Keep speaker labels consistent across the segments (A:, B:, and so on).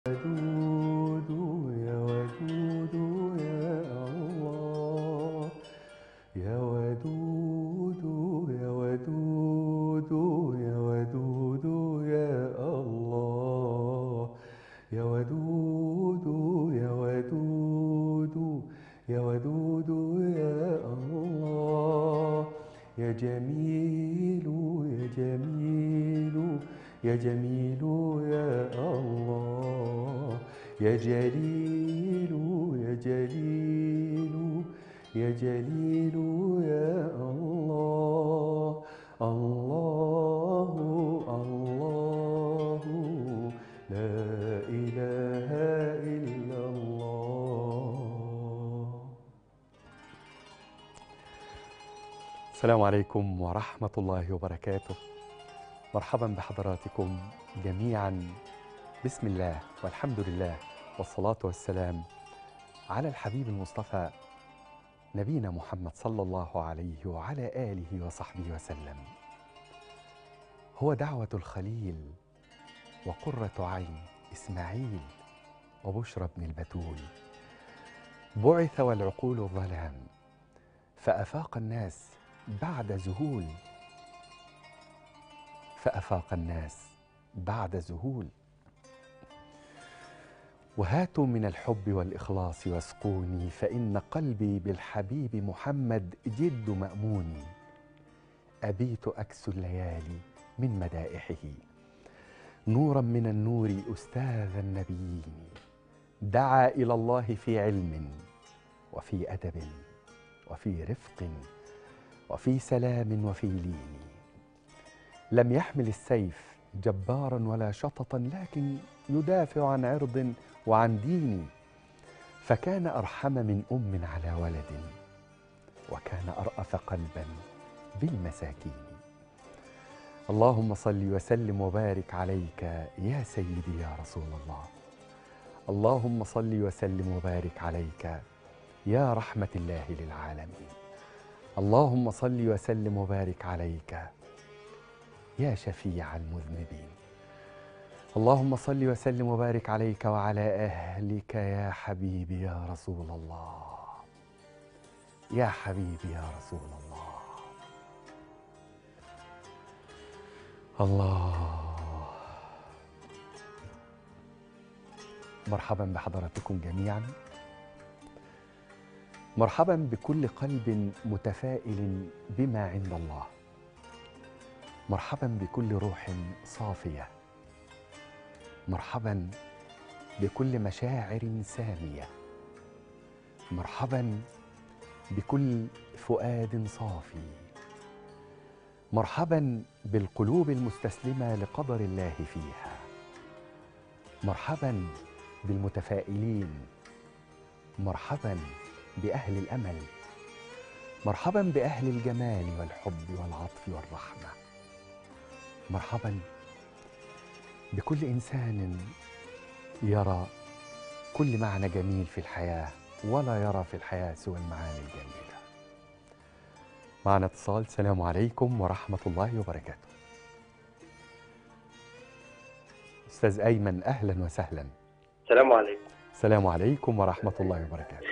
A: ودود يا ودود يا الله يا ودود يا ودود يا ودود يا الله يا ودود يا ودود يا ودود يا الله يا جميل يا جميل يا جميل يا الله يا جليل يا جليل يا جليل يا الله الله الله لا إله إلا الله السلام عليكم ورحمة الله وبركاته مرحبا بحضراتكم جميعا بسم الله والحمد لله والصلاة والسلام على الحبيب المصطفى نبينا محمد صلى الله عليه وعلى آله وصحبه وسلم هو دعوة الخليل وقرة عين إسماعيل وبشرى بن البتول بعث والعقول ظلام فأفاق الناس بعد ذهول فأفاق الناس بعد ذهول وهاتوا من الحب والإخلاص واسقوني فإن قلبي بالحبيب محمد جد مأمون أبيت أكسو الليالي من مدائحه نورا من النور أستاذ النبيين دعا إلى الله في علم وفي أدب وفي رفق وفي سلام وفي لين لم يحمل السيف جبارا ولا شططا لكن يدافع عن عرض وعن دين فكان ارحم من ام على ولد وكان ارأف قلبا بالمساكين اللهم صل وسلم وبارك عليك يا سيدي يا رسول الله اللهم صل وسلم وبارك عليك يا رحمه الله للعالمين اللهم صل وسلم وبارك عليك يا شفيع المذنبين اللهم صل وسلم وبارك عليك وعلى اهلك يا حبيبي يا رسول الله يا حبيبي يا رسول الله الله مرحبا بحضراتكم جميعا مرحبا بكل قلب متفائل بما عند الله مرحبا بكل روح صافيه مرحبا بكل مشاعر ساميه مرحبا بكل فؤاد صافي مرحبا بالقلوب المستسلمه لقدر الله فيها مرحبا بالمتفائلين مرحبا باهل الامل مرحبا باهل الجمال والحب والعطف والرحمه مرحبا بكل انسان يرى كل معنى جميل في الحياه ولا يرى في الحياه سوى المعاني الجميله معنا اتصال السلام عليكم ورحمه الله وبركاته استاذ ايمن اهلا وسهلا
B: السلام عليكم
A: السلام عليكم ورحمه الله وبركاته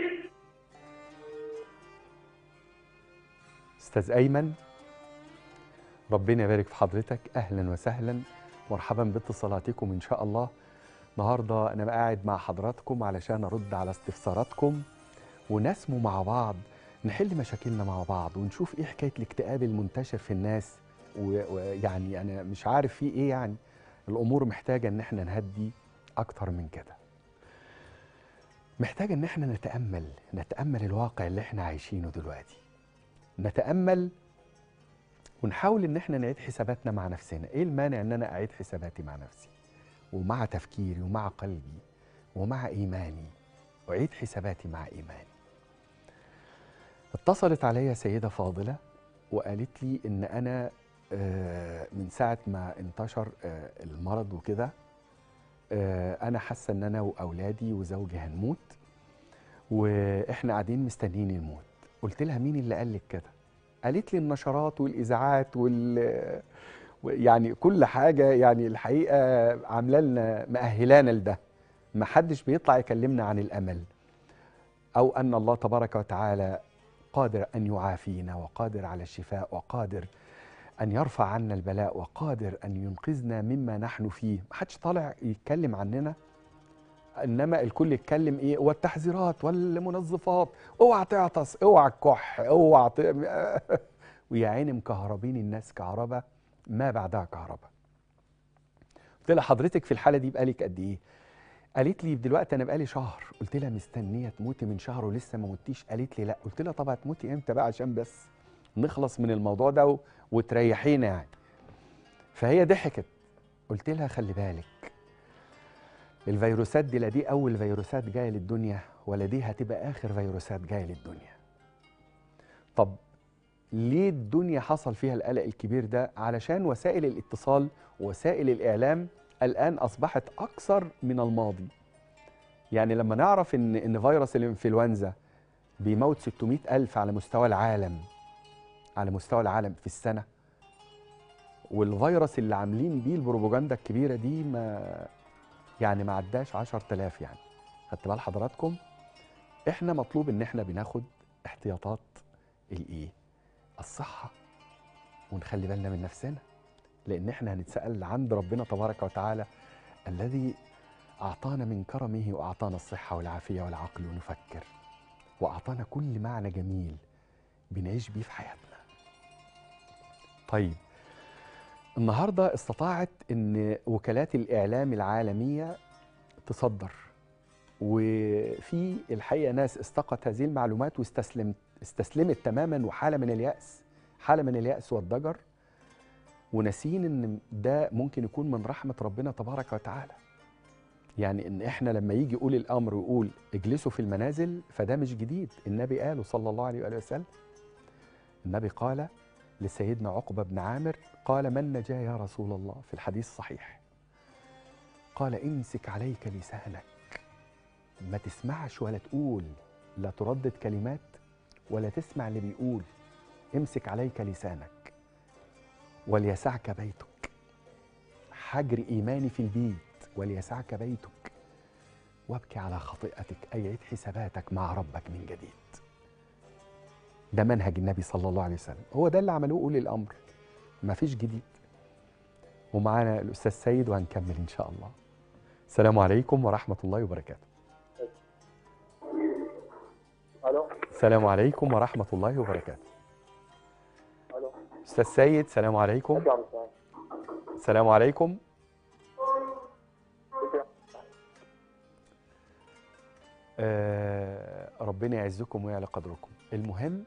A: استاذ ايمن ربنا يبارك في حضرتك اهلا وسهلا مرحبا باتصالاتكم ان شاء الله النهارده انا قاعد مع حضراتكم علشان ارد على استفساراتكم ونسمو مع بعض نحل مشاكلنا مع بعض ونشوف ايه حكايه الاكتئاب المنتشر في الناس و- ويعني انا مش عارف في ايه يعني الامور محتاجه ان احنا نهدي اكتر من كده محتاجه ان احنا نتامل نتامل الواقع اللي احنا عايشينه دلوقتي نتامل ونحاول ان احنا نعيد حساباتنا مع نفسنا ايه المانع ان انا اعيد حساباتي مع نفسي ومع تفكيري ومع قلبي ومع ايماني اعيد حساباتي مع ايماني اتصلت عليا سيده فاضله وقالت لي ان انا آه، من ساعه ما انتشر آه، المرض وكده آه، انا حاسه ان انا واولادي وزوجي هنموت واحنا قاعدين مستنيين الموت قلت لها مين اللي قال لك كده قالت لي النشرات والاذاعات وال يعني كل حاجه يعني الحقيقه عامله لنا مأهلانا لده ما حدش بيطلع يكلمنا عن الامل او ان الله تبارك وتعالى قادر ان يعافينا وقادر على الشفاء وقادر ان يرفع عنا البلاء وقادر ان ينقذنا مما نحن فيه ما حدش طالع يتكلم عننا انما الكل يتكلم ايه والتحذيرات والمنظفات اوعى تعطس اوعى الكح اوعى ت... ويا عيني مكهربين الناس كهرباء ما بعدها كهرباء قلت لها حضرتك في الحاله دي بقالك قد ايه قالت لي دلوقتي انا بقالي شهر قلت لها مستنيه تموتي من شهر ولسه ما متيش قالت لي لا قلت لها طب هتموتي امتى بقى عشان بس نخلص من الموضوع ده و... وتريحينا يعني فهي ضحكت قلت لها خلي بالك الفيروسات دي لا دي اول فيروسات جايه للدنيا ولا دي هتبقى اخر فيروسات جايه للدنيا طب ليه الدنيا حصل فيها القلق الكبير ده علشان وسائل الاتصال ووسائل الاعلام الان اصبحت اكثر من الماضي يعني لما نعرف ان ان فيروس الانفلونزا بيموت 600 الف على مستوى العالم على مستوى العالم في السنه والفيروس اللي عاملين بيه البروباجندا الكبيره دي ما يعني ما عداش 10000 يعني خدت بال حضراتكم احنا مطلوب ان احنا بناخد احتياطات الايه الصحه ونخلي بالنا من نفسنا لان احنا هنتسال عند ربنا تبارك وتعالى الذي اعطانا من كرمه واعطانا الصحه والعافيه والعقل ونفكر واعطانا كل معنى جميل بنعيش بيه في حياتنا طيب النهارده استطاعت ان وكالات الاعلام العالميه تصدر وفي الحقيقه ناس استقت هذه المعلومات واستسلمت استسلمت تماما وحاله من الياس حاله من الياس والضجر وناسين ان ده ممكن يكون من رحمه ربنا تبارك وتعالى يعني ان احنا لما يجي يقول الامر ويقول اجلسوا في المنازل فده مش جديد النبي قاله صلى الله عليه واله وسلم النبي قال لسيدنا عقبه بن عامر قال من نجا يا رسول الله في الحديث الصحيح قال امسك عليك لسانك ما تسمعش ولا تقول لا تردد كلمات ولا تسمع اللي بيقول امسك عليك لسانك وليسعك بيتك حجر ايماني في البيت وليسعك بيتك وابكي على خطيئتك اي عيد حساباتك مع ربك من جديد ده منهج النبي صلى الله عليه وسلم هو ده اللي عملوه اولي الامر ما فيش جديد ومعانا الاستاذ سيد وهنكمل ان شاء الله السلام عليكم ورحمه الله وبركاته
B: الو
A: السلام عليكم ورحمه الله وبركاته
B: الو
A: استاذ سيد السلام عليكم
B: ازيك يا عم سعيد
A: السلام عليكم
B: ازيك يا-
A: آه ربنا يعزكم ويعلى قدركم المهم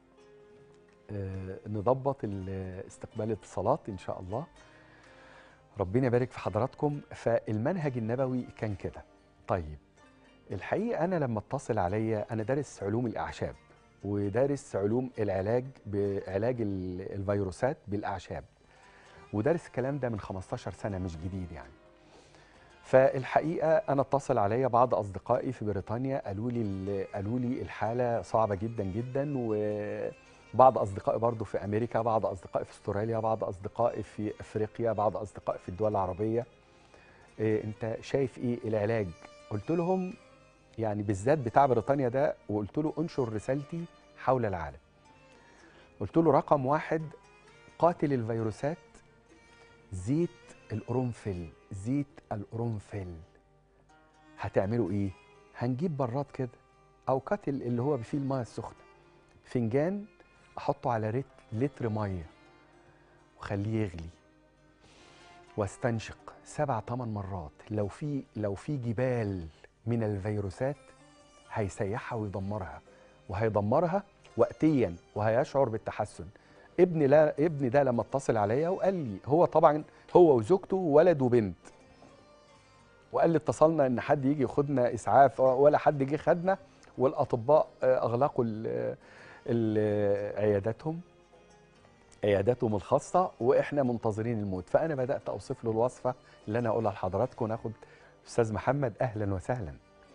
A: آه نضبط ال- استقبال الاتصالات ان شاء الله ربنا يبارك في حضراتكم فالمنهج النبوي كان كده طيب الحقيقه انا لما اتصل عليا انا دارس علوم الاعشاب ودارس علوم العلاج بعلاج ال- الفيروسات بالاعشاب ودارس الكلام ده من 15 سنه مش جديد يعني فالحقيقه انا اتصل عليا بعض اصدقائي في بريطانيا قالوا لي ال- قالوا لي الحاله صعبه جدا جدا وبعض اصدقائي برضو في امريكا بعض اصدقائي في استراليا بعض اصدقائي في افريقيا بعض اصدقائي في الدول العربيه إيه انت شايف ايه العلاج قلت لهم يعني بالذات بتاع بريطانيا ده وقلت له انشر رسالتي حول العالم قلت له رقم واحد قاتل الفيروسات زيت القرنفل زيت القرنفل هتعملوا ايه هنجيب براد كده او كاتل اللي هو فيه الميه السخنه فنجان احطه على رت لتر ميه وخليه يغلي واستنشق سبع ثمان مرات لو في لو في جبال من الفيروسات هيسيحها ويدمرها وهيدمرها وقتيا وهيشعر بالتحسن ابني لا ابني ده لما اتصل عليا وقال لي هو طبعا هو وزوجته ولد وبنت وقال لي اتصلنا ان حد يجي ياخدنا اسعاف ولا حد جه خدنا والاطباء آه، اغلقوا ال- ال- عياداتهم عياداتهم الخاصه واحنا منتظرين الموت فانا بدات اوصف له الوصفه اللي انا اقولها لحضراتكم ناخد استاذ محمد اهلا وسهلا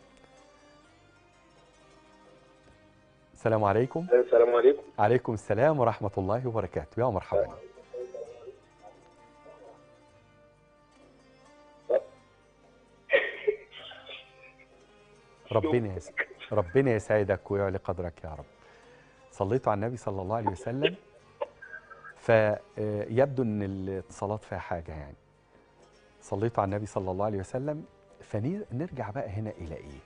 A: السلام عليكم
B: السلام عليكم
A: عليكم السلام ورحمه الله وبركاته يا مرحبا ربنا يس... ربنا يسعدك ويعلي قدرك يا رب صليتوا على النبي صلى الله عليه وسلم فيبدو ان الاتصالات فيها حاجه يعني صليتوا على النبي صلى الله عليه وسلم فنرجع بقى هنا الى ايه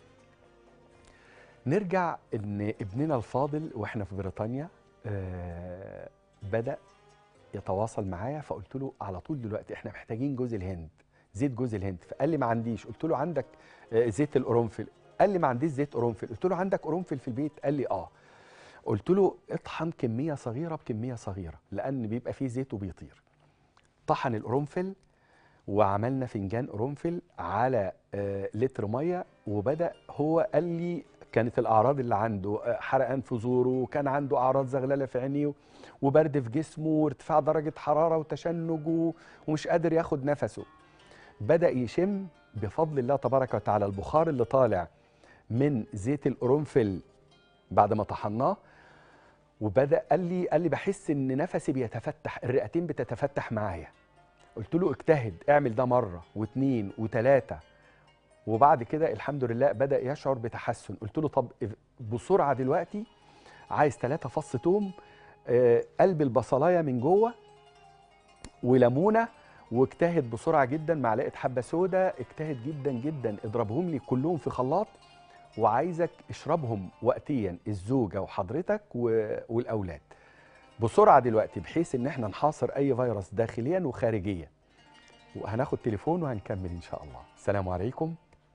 A: نرجع ان ابننا الفاضل واحنا في بريطانيا آه بدا يتواصل معايا فقلت له على طول دلوقتي احنا محتاجين جوز الهند زيت جوز الهند فقال لي ما عنديش قلت له عندك آه، زيت القرنفل قال لي ما عنديش زيت قرنفل قلت له عندك قرنفل في البيت قال لي اه قلت له اطحن كميه صغيره بكميه صغيره لان بيبقى فيه زيت وبيطير طحن القرنفل وعملنا فنجان قرنفل على آه، لتر ميه وبدا هو قال لي كانت الاعراض اللي عنده آه، حرقان في زوره وكان عنده اعراض زغلله في عينيه وبرد في جسمه وارتفاع درجه حراره وتشنج و- ومش قادر ياخد نفسه بدا يشم بفضل الله تبارك وتعالى البخار اللي طالع من زيت القرنفل بعد ما طحناه وبدا قال لي قال لي بحس ان نفسي بيتفتح الرئتين بتتفتح معايا قلت له اجتهد اعمل ده مره واثنين وثلاثه وبعد كده الحمد لله بدا يشعر بتحسن قلت له طب بسرعه دلوقتي عايز ثلاثة فص توم آه، قلب البصلايه من جوه وليمونه واجتهد بسرعه جدا معلقه حبه سودا اجتهد جدا جدا اضربهم لي كلهم في خلاط وعايزك اشربهم وقتيا الزوجه وحضرتك و... والاولاد بسرعه دلوقتي بحيث ان احنا نحاصر اي فيروس داخليا وخارجيا وهناخد تليفون وهنكمل ان شاء الله السلام عليكم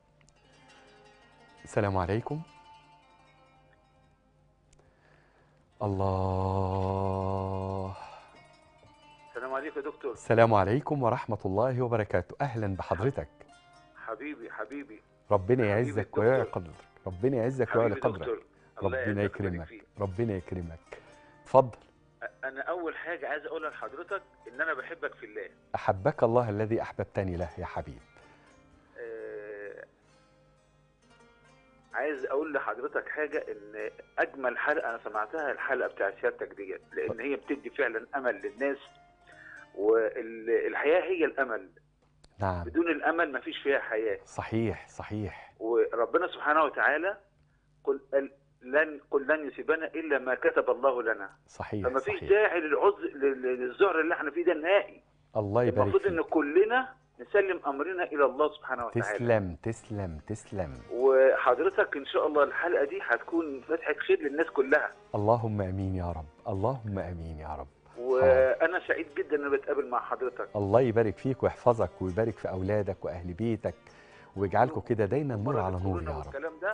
A: السلام عليكم الله
C: السلام عليكم يا دكتور
A: السلام عليكم ورحمة الله وبركاته أهلا بحضرتك
C: حبيبي حبيبي
A: ربنا
C: حبيبي
A: يعزك
C: الدكتور.
A: ويعلي قدرك ربنا يعزك ويعلي
C: حبيبي
A: قدرك
C: دكتور الله
A: ربنا
C: يعزك ويبارك
A: يكرمك
C: فيك.
A: ربنا يكرمك اتفضل
C: انا اول حاجه عايز اقولها لحضرتك ان انا بحبك في الله
A: أحبك الله الذي أحببتني له يا حبيب
C: آه، عايز اقول لحضرتك حاجه ان اجمل حلقه انا سمعتها الحلقه بتاعت سيادتك ديت لان هي بتدي فعلا امل للناس والحياه هي الامل
A: نعم
C: بدون الامل مفيش فيها حياه
A: صحيح صحيح
C: وربنا سبحانه وتعالى قل لن قل لن يصيبنا الا ما كتب الله لنا
A: صحيح
C: فما فيش
A: صحيح
C: داعي للعذر لل- للذعر اللي احنا فيه ده نهائي
A: الله يبارك
C: المفروض ان
A: فيك
C: كلنا نسلم امرنا الى الله سبحانه وتعالى
A: تسلم تسلم تسلم
C: وحضرتك ان شاء الله الحلقه دي هتكون فتحه خير للناس كلها
A: اللهم امين يا رب اللهم امين يا رب
C: وانا سعيد جدا ان أنا بتقابل مع حضرتك
A: الله يبارك فيك ويحفظك ويبارك في اولادك واهل بيتك ويجعلكم كده دايما نور على نور
C: الكورونا
A: يا رب
C: والكلام ده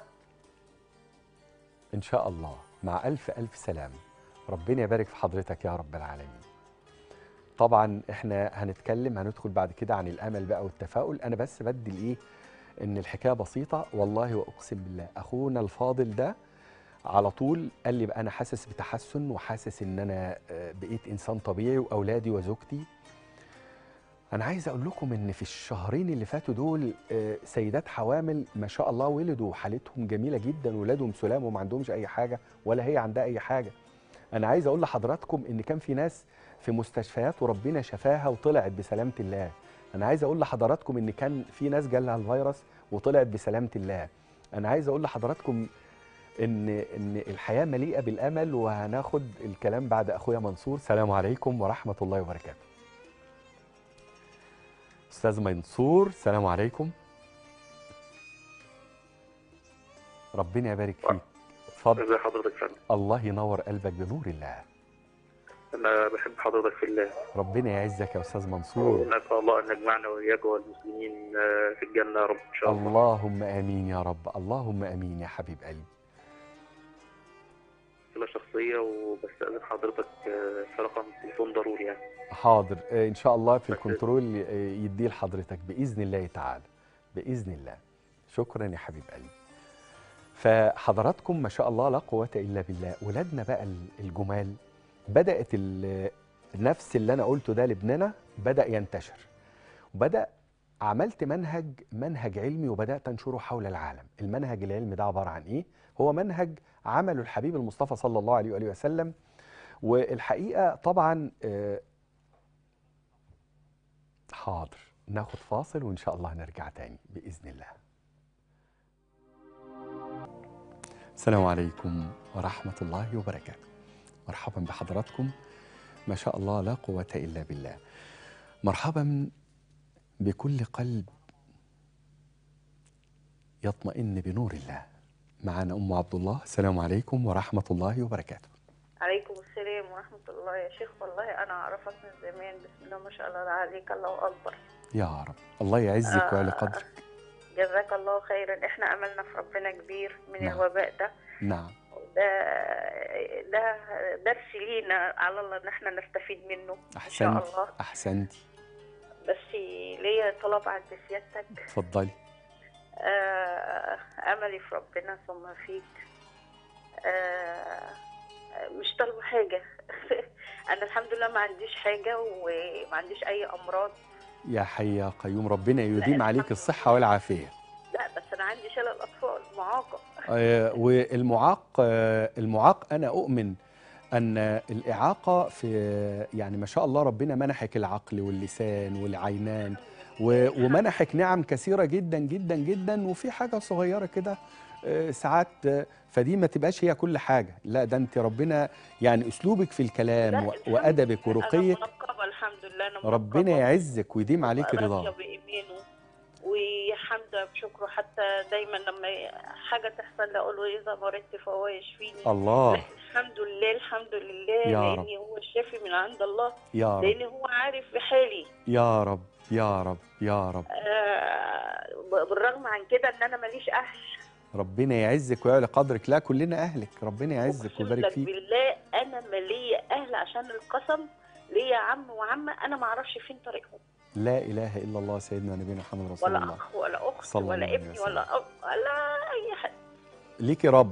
A: ان شاء الله مع الف الف سلام ربنا يبارك في حضرتك يا رب العالمين طبعا احنا هنتكلم هندخل بعد كده عن الامل بقى والتفاؤل انا بس بدي الايه ان الحكايه بسيطه والله واقسم بالله اخونا الفاضل ده على طول قال لي بقى انا حاسس بتحسن وحاسس ان انا آه، بقيت انسان طبيعي واولادي وزوجتي انا عايز اقول لكم ان في الشهرين اللي فاتوا دول آه، سيدات حوامل ما شاء الله ولدوا حالتهم جميله جدا ولادهم سلام وما عندهمش اي حاجه ولا هي عندها اي حاجه انا عايز اقول لحضراتكم ان كان في ناس في مستشفيات وربنا شفاها وطلعت بسلامه الله انا عايز اقول لحضراتكم ان كان في ناس جالها الفيروس وطلعت بسلامه الله انا عايز اقول لحضراتكم ان ان الحياه مليئه بالامل وهناخد الكلام بعد اخويا منصور سلام عليكم ورحمه الله وبركاته استاذ منصور سلام عليكم ربنا يبارك فيك اتفضل
D: ازي حضرتك فندم
A: الله ينور قلبك بنور الله
D: انا بحب حضرتك في الله
A: ربنا يعزك يا استاذ منصور
D: ونسال الله ان يجمعنا واياك والمسلمين آه، في الجنه يا رب ان شاء الله
A: اللهم امين يا رب اللهم امين يا حبيب قلبي
D: اسئله شخصيه وبستاذن حضرتك آه، في رقم تليفون ضروري يعني
A: حاضر آه، ان شاء الله في
D: بس-
A: الكنترول آه، يديه لحضرتك باذن الله تعالى باذن الله شكرا يا حبيب قلبي فحضراتكم ما شاء الله لا قوه الا بالله ولادنا بقى ال- الجمال بدات ال- نفس اللي انا قلته ده لابننا بدا ينتشر وبدا عملت منهج منهج علمي وبدات انشره حول العالم المنهج العلمي ده عباره عن ايه هو منهج عمله الحبيب المصطفى صلى الله عليه واله وسلم والحقيقه طبعا آه، حاضر ناخد فاصل وان شاء الله نرجع تاني باذن الله السلام عليكم ورحمة الله وبركاته مرحبا بحضراتكم ما شاء الله لا قوة إلا بالله مرحبا بكل قلب يطمئن بنور الله معنا أم عبد الله السلام عليكم ورحمة الله وبركاته
E: عليكم السلام ورحمة الله يا شيخ والله أنا أعرفك من زمان بسم الله ما شاء الله عليك الله أكبر
A: يا رب الله يعزك ويعلى قدرك
E: جزاك الله خيرا احنا أملنا في ربنا كبير من
A: نعم.
E: الوباء ده
A: نعم
E: ده ده درس لينا على الله ان احنا نستفيد منه ان شاء
A: أحسنت
E: الله
A: أحسنتي
E: بس ليا طلب عند سيادتك
A: اتفضلي
E: آه، املي في ربنا ثم فيك آه، مش طالبه حاجه انا الحمد لله ما عنديش حاجه وما عنديش اي امراض
A: يا حي يا قيوم ربنا يديم عليك
E: الحمد
A: الصحة والعافية
E: لا بس انا عندي شلل اطفال معاقه
A: آه، والمعاق آه، المعاق انا اؤمن ان الاعاقه في يعني ما شاء الله ربنا منحك العقل واللسان والعينان و- ومنحك نعم كثيره جدا جدا جدا وفي حاجه صغيره كده آه، ساعات آه، فدي ما تبقاش هي كل حاجه لا ده انت ربنا يعني اسلوبك في الكلام
E: لا،
A: و-
E: الحمد
A: وادبك
E: لله،
A: ورقيك
E: انا منقبه الحمد لله انا
A: ربنا
E: منقبة.
A: يعزك ويديم عليك
E: راضية
A: رضاه
E: بإيمانه وحمده بشكره حتى دايما لما حاجة تحصل له أقول له إذا مرضت فهو يشفيني
A: الله
E: الحمد لله الحمد لله
A: يا رب.
E: لأن هو الشافي من عند الله
A: يا رب
E: لأن هو عارف بحالي
A: يا رب يا رب يا رب
E: آه بالرغم عن كده إن أنا ماليش أهل
A: ربنا يعزك ويعلى قدرك لا كلنا اهلك ربنا يعزك
E: أقسم
A: ويبارك
E: لك
A: فيك
E: بالله أنا مالية أهل عشان القسم ليا عم وعمة أنا ما أعرفش فين طريقهم
A: لا اله الا الله سيدنا نبينا محمد رسول
E: ولا
A: الله
E: أخ ولا أخت
A: صلى الله
E: ولا
A: عليه
E: ابني
A: وسلم.
E: ولا أب ولا أي حد
A: ليكي رب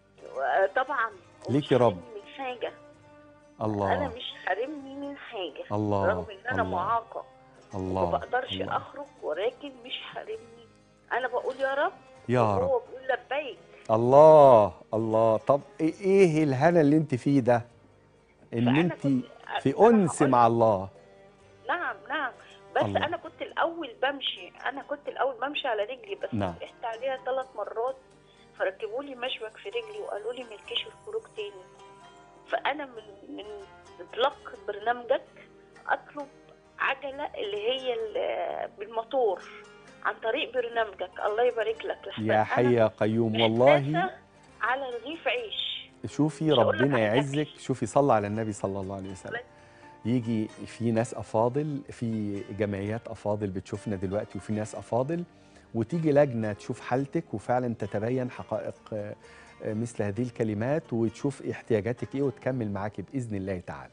E: طبعا
A: ليكي
E: ومش
A: رب.
E: حارمني من حاجه انا
A: الله
E: مش حارمني من حاجه
A: الله
E: رغم ان انا
A: الله
E: معاقه
A: الله
E: وما بقدرش
A: الله.
E: اخرج ولكن مش حارمني انا بقول يا رب
A: يا رب
E: وهو بيقول لبيك
A: الله الله طب ايه إيه الهنا اللي انت فيه ده ان
E: فأنا
A: انت
E: كنت-
A: في
E: أنا
A: انس
E: هقول-
A: مع الله
E: نعم نعم بس
A: الله.
E: انا كنت الاول بمشي انا كنت الاول بمشي على رجلي بس
A: نعم.
E: وقعت عليها ثلاث مرات فركبوا لي مشبك في رجلي وقالوا لي ملكيش الخروج تاني فانا من من اطلاق برنامجك اطلب عجله اللي هي ال- بالموتور عن طريق برنامجك الله يبارك لك لحسن
A: يا
E: أنا
A: حي يا قيوم والله
E: محتاسة على رغيف عيش
A: شوفي
E: مش هقول لك
A: ربنا
E: على
A: يعزك شوفي صلى على النبي صلى الله عليه وسلم يجي في ناس افاضل في جمعيات افاضل بتشوفنا دلوقتي وفي ناس افاضل وتيجي لجنه تشوف حالتك وفعلا تتبين حقائق آه، آه، مثل هذه الكلمات وتشوف احتياجاتك ايه وتكمل معاكي باذن الله تعالى.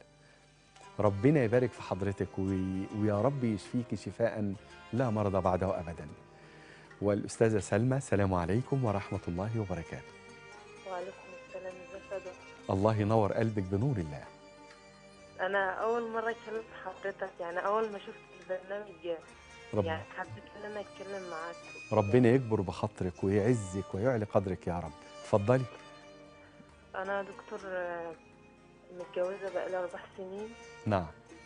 A: ربنا يبارك في حضرتك وي- ويا رب يشفيك شفاء لا مرض بعده ابدا. والاستاذه سلمى السلام عليكم ورحمه الله وبركاته.
F: وعليكم السلام ازيك يا دكتور
A: الله ينور قلبك بنور الله.
F: انا اول مره كلمت حضرتك يعني اول ما شفت البرنامج
A: رب
F: يعني حبيت ان انا اتكلم معاك
A: ربنا يكبر بخاطرك ويعزك ويعلي قدرك يا رب اتفضلي
F: انا دكتور آه، متجوزه بقالي اربع سنين
A: نعم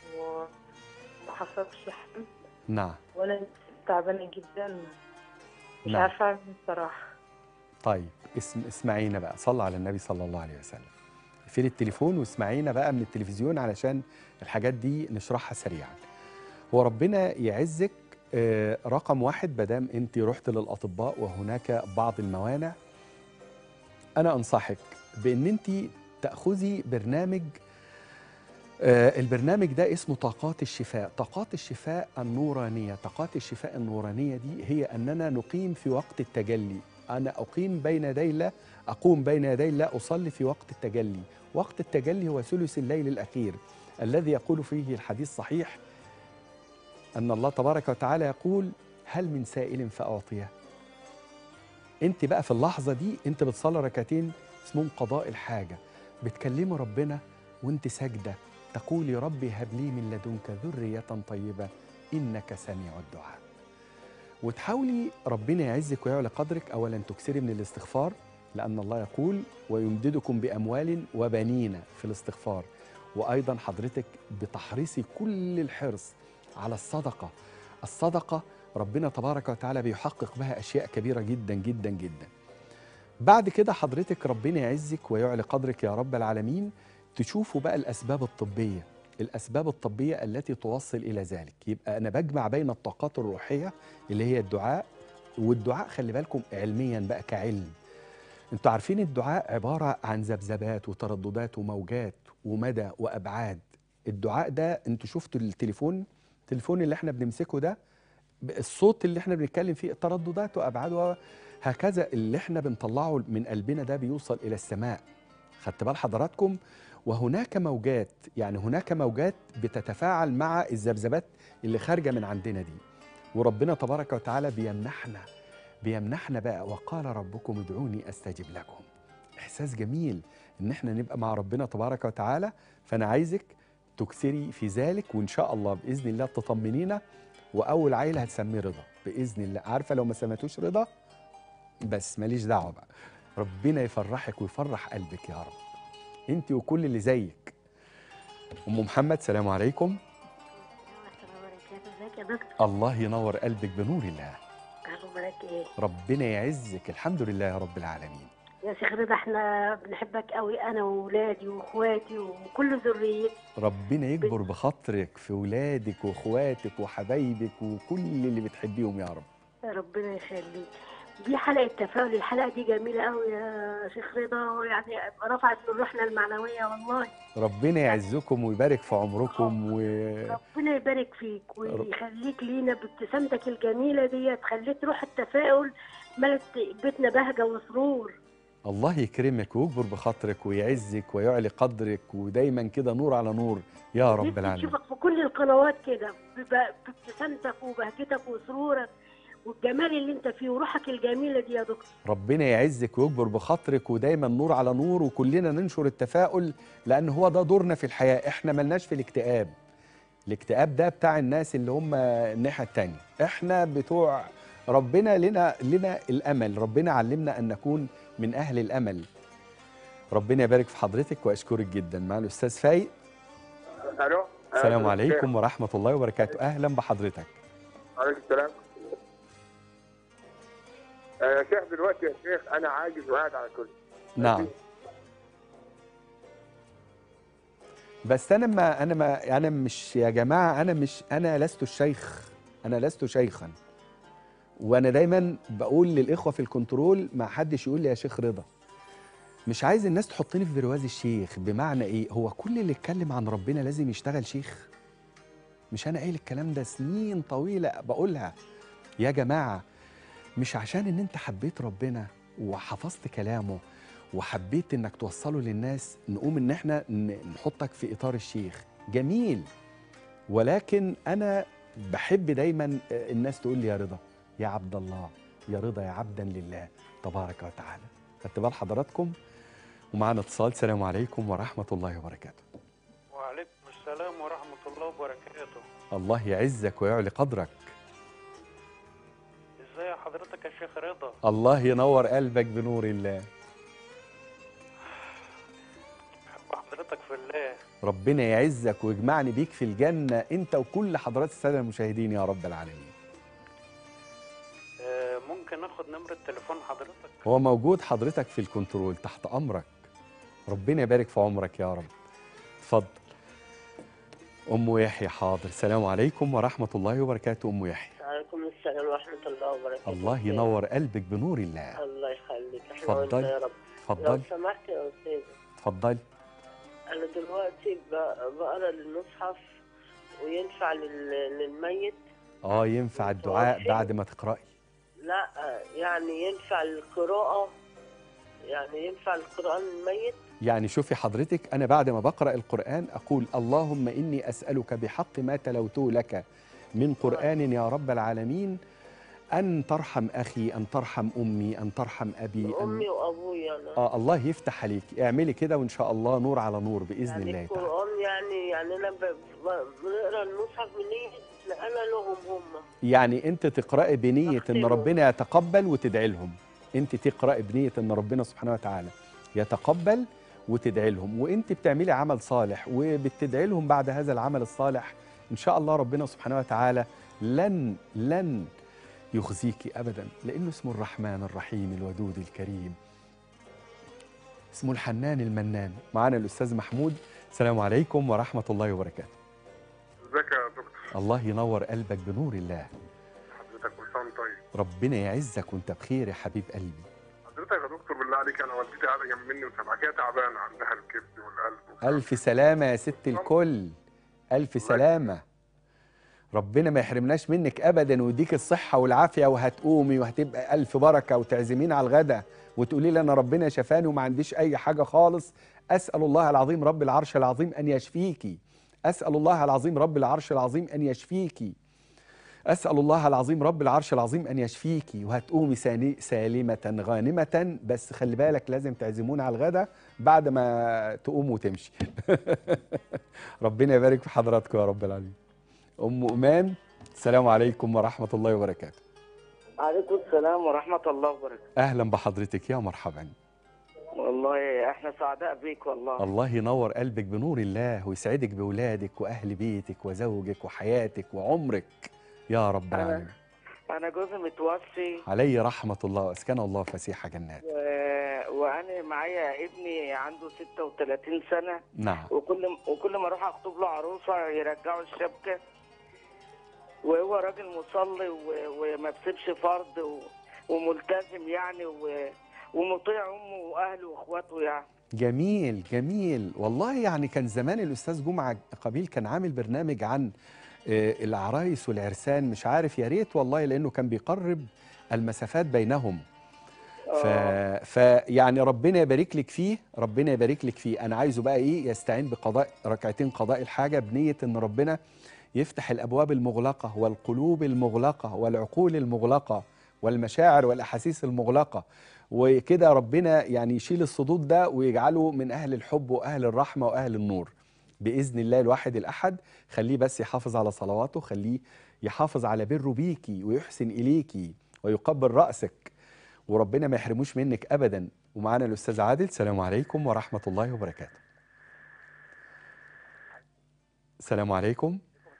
F: وما حصلش حمل
A: نعم
F: وانا تعبانه جدا مش
A: نعم.
F: عارفه اعمل إيه الصراحه
A: طيب اسم اسمعينا بقى صلى على النبي صلى الله عليه وسلم اقفلي التليفون واسمعينا بقى من التلفزيون علشان الحاجات دي نشرحها سريعا هو ربنا يعزك آه، رقم واحد مادام انت رحت للاطباء وهناك بعض الموانع انا انصحك بان انت تاخذي برنامج آه، البرنامج ده اسمه طاقات الشفاء طاقات الشفاء النورانية طاقات الشفاء النورانية دي هي أننا نقيم في وقت التجلي أنا أقيم بين يدي الله أقوم بين يدي الله أصلي في وقت التجلي وقت التجلي هو ثلث الليل الأخير الذي يقول فيه الحديث صحيح أن الله تبارك وتعالى يقول هل من سائل فأعطيه أنت بقى في اللحظة دي أنت بتصلي ركعتين اسمهم قضاء الحاجة بتكلمي ربنا وانت ساجده تقولي ربي هب لي من لدنك ذرية طيبة إنك سميع الدعاء وتحاولي ربنا يعزك ويعلى قدرك أولا تكسري من الاستغفار لأن الله يقول ويمددكم بأموال وبنين في الاستغفار وأيضا حضرتك بتحرصي كل الحرص على الصدقة الصدقة ربنا تبارك وتعالى بيحقق بها أشياء كبيرة جدا جدا جدا بعد كده حضرتك ربنا يعزك ويعلي قدرك يا رب العالمين تشوفوا بقى الاسباب الطبيه الاسباب الطبيه التي توصل الى ذلك يبقى انا بجمع بين الطاقات الروحيه اللي هي الدعاء والدعاء خلي بالكم علميا بقى كعلم انتوا عارفين الدعاء عباره عن ذبذبات وترددات وموجات ومدى وابعاد الدعاء ده انتوا شفتوا التليفون التليفون اللي احنا بنمسكه ده الصوت اللي احنا بنتكلم فيه ترددات وابعاد هكذا اللي احنا بنطلعه من قلبنا ده بيوصل الى السماء خدت بال حضراتكم وهناك موجات يعني هناك موجات بتتفاعل مع الذبذبات اللي خارجه من عندنا دي وربنا تبارك وتعالى بيمنحنا بيمنحنا بقى وقال ربكم ادعوني استجب لكم احساس جميل ان احنا نبقى مع ربنا تبارك وتعالى فانا عايزك تكثري في ذلك وان شاء الله باذن الله تطمنينا واول عيل هتسميه رضا باذن الله عارفه لو ما سميتوش رضا بس ماليش دعوه بقى ربنا يفرحك ويفرح قلبك يا رب انت وكل اللي زيك ام محمد سلام عليكم
G: السلام عليكم ازيك يا دكتور
A: الله ينور قلبك بنور الله
G: اخبارك ايه
A: ربنا يعزك الحمد لله يا رب العالمين
G: يا شيخ رضا احنا بنحبك قوي انا واولادي واخواتي وكل ذريتي
A: ربنا يكبر بخاطرك في ولادك واخواتك وحبايبك وكل اللي بتحبيهم يا رب
G: ربنا يخليك دي حلقه تفاؤل الحلقه دي جميله قوي يا شيخ رضا يعني رفعت من روحنا المعنويه والله
A: ربنا يعزكم ويبارك في عمركم و...
G: ربنا يبارك فيك ويخليك لينا بابتسامتك الجميله دي خليت روح التفاؤل ملت بيتنا بهجه وسرور
A: الله يكرمك ويكبر بخاطرك ويعزك ويعلي قدرك ودايما كده نور على نور يا رب
G: نفسي
A: العالمين
G: نشوفك في كل القنوات كده بب- بابتسامتك وبهجتك وسرورك والجمال اللي انت فيه وروحك الجميله دي يا دكتور
A: ربنا يعزك ويكبر بخاطرك ودايما نور على نور وكلنا ننشر التفاؤل لان هو ده دورنا في الحياه احنا ملناش في الاكتئاب الاكتئاب ده بتاع الناس اللي هم الناحيه التانية احنا بتوع ربنا لنا لنا الامل ربنا علمنا ان نكون من اهل الامل ربنا يبارك في حضرتك واشكرك جدا مع الاستاذ فايق
B: الو
A: السلام عليكم ورحمه الله وبركاته اهلا بحضرتك
B: عليكم السلام آه، يا شيخ دلوقتي يا شيخ انا عاجز وقاعد على كرسي
A: نعم بس انا ما انا ما انا مش يا جماعه انا مش انا لست الشيخ انا لست شيخا وانا دايما بقول للاخوه في الكنترول ما حدش يقول لي يا شيخ رضا مش عايز الناس تحطني في برواز الشيخ بمعنى ايه هو كل اللي اتكلم عن ربنا لازم يشتغل شيخ مش انا قايل الكلام ده سنين طويله بقولها يا جماعه مش عشان ان انت حبيت ربنا وحفظت كلامه وحبيت انك توصله للناس نقوم ان احنا ن- نحطك في اطار الشيخ جميل ولكن انا بحب دايما الناس تقول لي يا رضا يا عبد الله يا رضا يا عبدا لله تبارك وتعالى خدت بال حضراتكم ومعنا اتصال السلام عليكم ورحمه الله وبركاته
H: وعليكم السلام ورحمة الله وبركاته
A: الله يعزك ويعلي قدرك
H: ازاي حضرتك يا شيخ رضا
A: الله ينور قلبك بنور الله
H: وحضرتك في الله
A: ربنا يعزك ويجمعني بيك في الجنة أنت وكل حضرات السادة المشاهدين يا رب العالمين
H: آه، ممكن اخد نمرة تليفون حضرتك
A: هو موجود حضرتك في الكنترول تحت أمرك ربنا يبارك في عمرك يا رب اتفضل أم يحيى حاضر السلام عليكم ورحمة الله وبركاته أم يحيى
I: وعليكم السلام ورحمة الله وبركاته
A: الله ينور قلبك بنور الله
I: الله يخليك احنا
A: اتفضل.
I: وانت يا رب لو
A: اتفضل
I: سمحت يا أستاذ
A: اتفضل
I: أنا دلوقتي ب- بقرا المصحف وينفع لل- للميت
A: اه ينفع الدعاء
I: متوفي.
A: بعد ما تقرأي
I: لا يعني ينفع القراءة يعني ينفع القرآن للميت
A: يعني شوفي حضرتك أنا بعد ما بقرأ القرآن أقول اللهم إني أسألك بحق ما تلوته لك من قرآن يا رب العالمين أن ترحم أخي أن ترحم أمي أن ترحم أبي أن
I: أمي وأبويا أنا
A: آه الله يفتح عليك اعملي كده وإن شاء الله نور على نور بإذن
I: يعني
A: الله تعالى
I: القرآن يعني يعني أنا ب- ب- بنقرا المصحف بنية أنا لهم هم
A: يعني أنت تقرأي بنية إن
I: أختمه.
A: ربنا يتقبل وتدعي لهم أنت تقرأي بنية إن ربنا سبحانه وتعالى يتقبل وتدعي لهم وأنت بتعملي عمل صالح وبتدعي لهم بعد هذا العمل الصالح إن شاء الله ربنا سبحانه وتعالى لن لن يخزيك أبدا لأنه اسمه الرحمن الرحيم الودود الكريم اسمه الحنان المنان معانا الاستاذ محمود السلام عليكم ورحمه الله وبركاته
B: ازيك يا دكتور
A: الله ينور قلبك بنور الله
B: حضرتك كل سنه وأنت طيب
A: ربنا يعزك وانت بخير يا حبيب قلبي
B: حضرتك يا دكتور بالله عليك انا والدتي قاعده جنب مني وسامعاك هي تعبانه عندها الكبد والقلب
A: الف سلامه يا ست الكل الف سلامه ربنا ما يحرمناش منك ابدا ويديك الصحه والعافيه وهتقومي وهتبقى الف بركه وتعزمين على الغدا وتقولي لي انا ربنا شفاني وما عنديش اي حاجه خالص اسال الله العظيم رب العرش العظيم ان يشفيكي اسال الله العظيم رب العرش العظيم ان يشفيكي اسال الله العظيم رب العرش العظيم ان يشفيكي وهتقومي ساني- سالمه غانمه بس خلي بالك لازم تعزمونا على الغدا بعد ما تقوم وتمشي ربنا يبارك في حضراتكم يا رب العالمين ام امان السلام عليكم ورحمه الله وبركاته
I: عليكم السلام ورحمة الله وبركاته
A: اهلا بحضرتك يا مرحبا
I: والله احنا سعداء بيك والله
A: الله ينور قلبك بنور الله ويسعدك بولادك واهل بيتك وزوجك وحياتك وعمرك يا رب العالمين
I: انا جوزي متوفي
A: علي رحمه الله واسكن الله فسيح جنات
I: و... وانا معايا ابني عنده 36 سنة
A: نعم
I: وكل وكل ما اروح اخطب له عروسة يرجعوا الشبكة وهو راجل مصلي و... وما بسيبش فرض و... وملتزم يعني و... ومطيع امه واهله واخواته يعني
A: جميل جميل والله يعني كان زمان الاستاذ جمعه قبيل كان عامل برنامج عن آه، العرايس والعرسان مش عارف يا ريت والله لانه كان بيقرب المسافات بينهم ف... فيعني ربنا يبارك لك فيه ربنا يبارك لك فيه انا عايزه بقى ايه يستعين بقضاء ركعتين قضاء الحاجه بنيه ان ربنا يفتح الابواب المغلقه والقلوب المغلقه والعقول المغلقه والمشاعر والاحاسيس المغلقه وكده ربنا يعني يشيل الصدود ده ويجعله من اهل الحب واهل الرحمه واهل النور باذن الله الواحد الاحد خليه بس يحافظ على صلواته خليه يحافظ على بره بيكي ويحسن اليكي ويقبل راسك وربنا ما يحرموش منك ابدا ومعانا الاستاذ عادل السلام عليكم ورحمه الله وبركاته السلام عليكم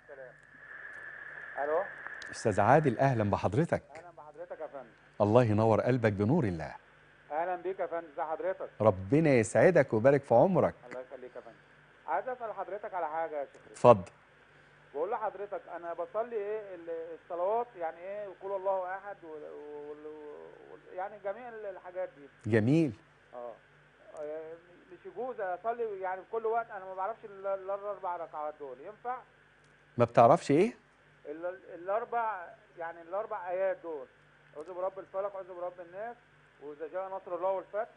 H: الو
A: استاذ عادل اهلا بحضرتك
H: اهلا بحضرتك يا فندم
A: الله ينور قلبك بنور الله
H: اهلا بيك يا فندم ازي حضرتك
A: ربنا يسعدك ويبارك في عمرك
H: الله يخليك يا فندم عايز اسال حضرتك على حاجه يا شيخ
A: اتفضل
H: بقول لحضرتك انا بصلي ايه ال- الصلوات يعني ايه وقول الله احد وال- وال- وال- يعني جميع الحاجات دي
A: جميل
H: اه آه، مش يجوز اصلي يعني في كل وقت انا ما بعرفش ال- ال- الاربع ركعات دول ينفع
A: ما بتعرفش ايه
H: ال- الاربع يعني الاربع ايات دول اعوذ برب الفلق اعوذ برب الناس واذا جاء نصر الله والفتح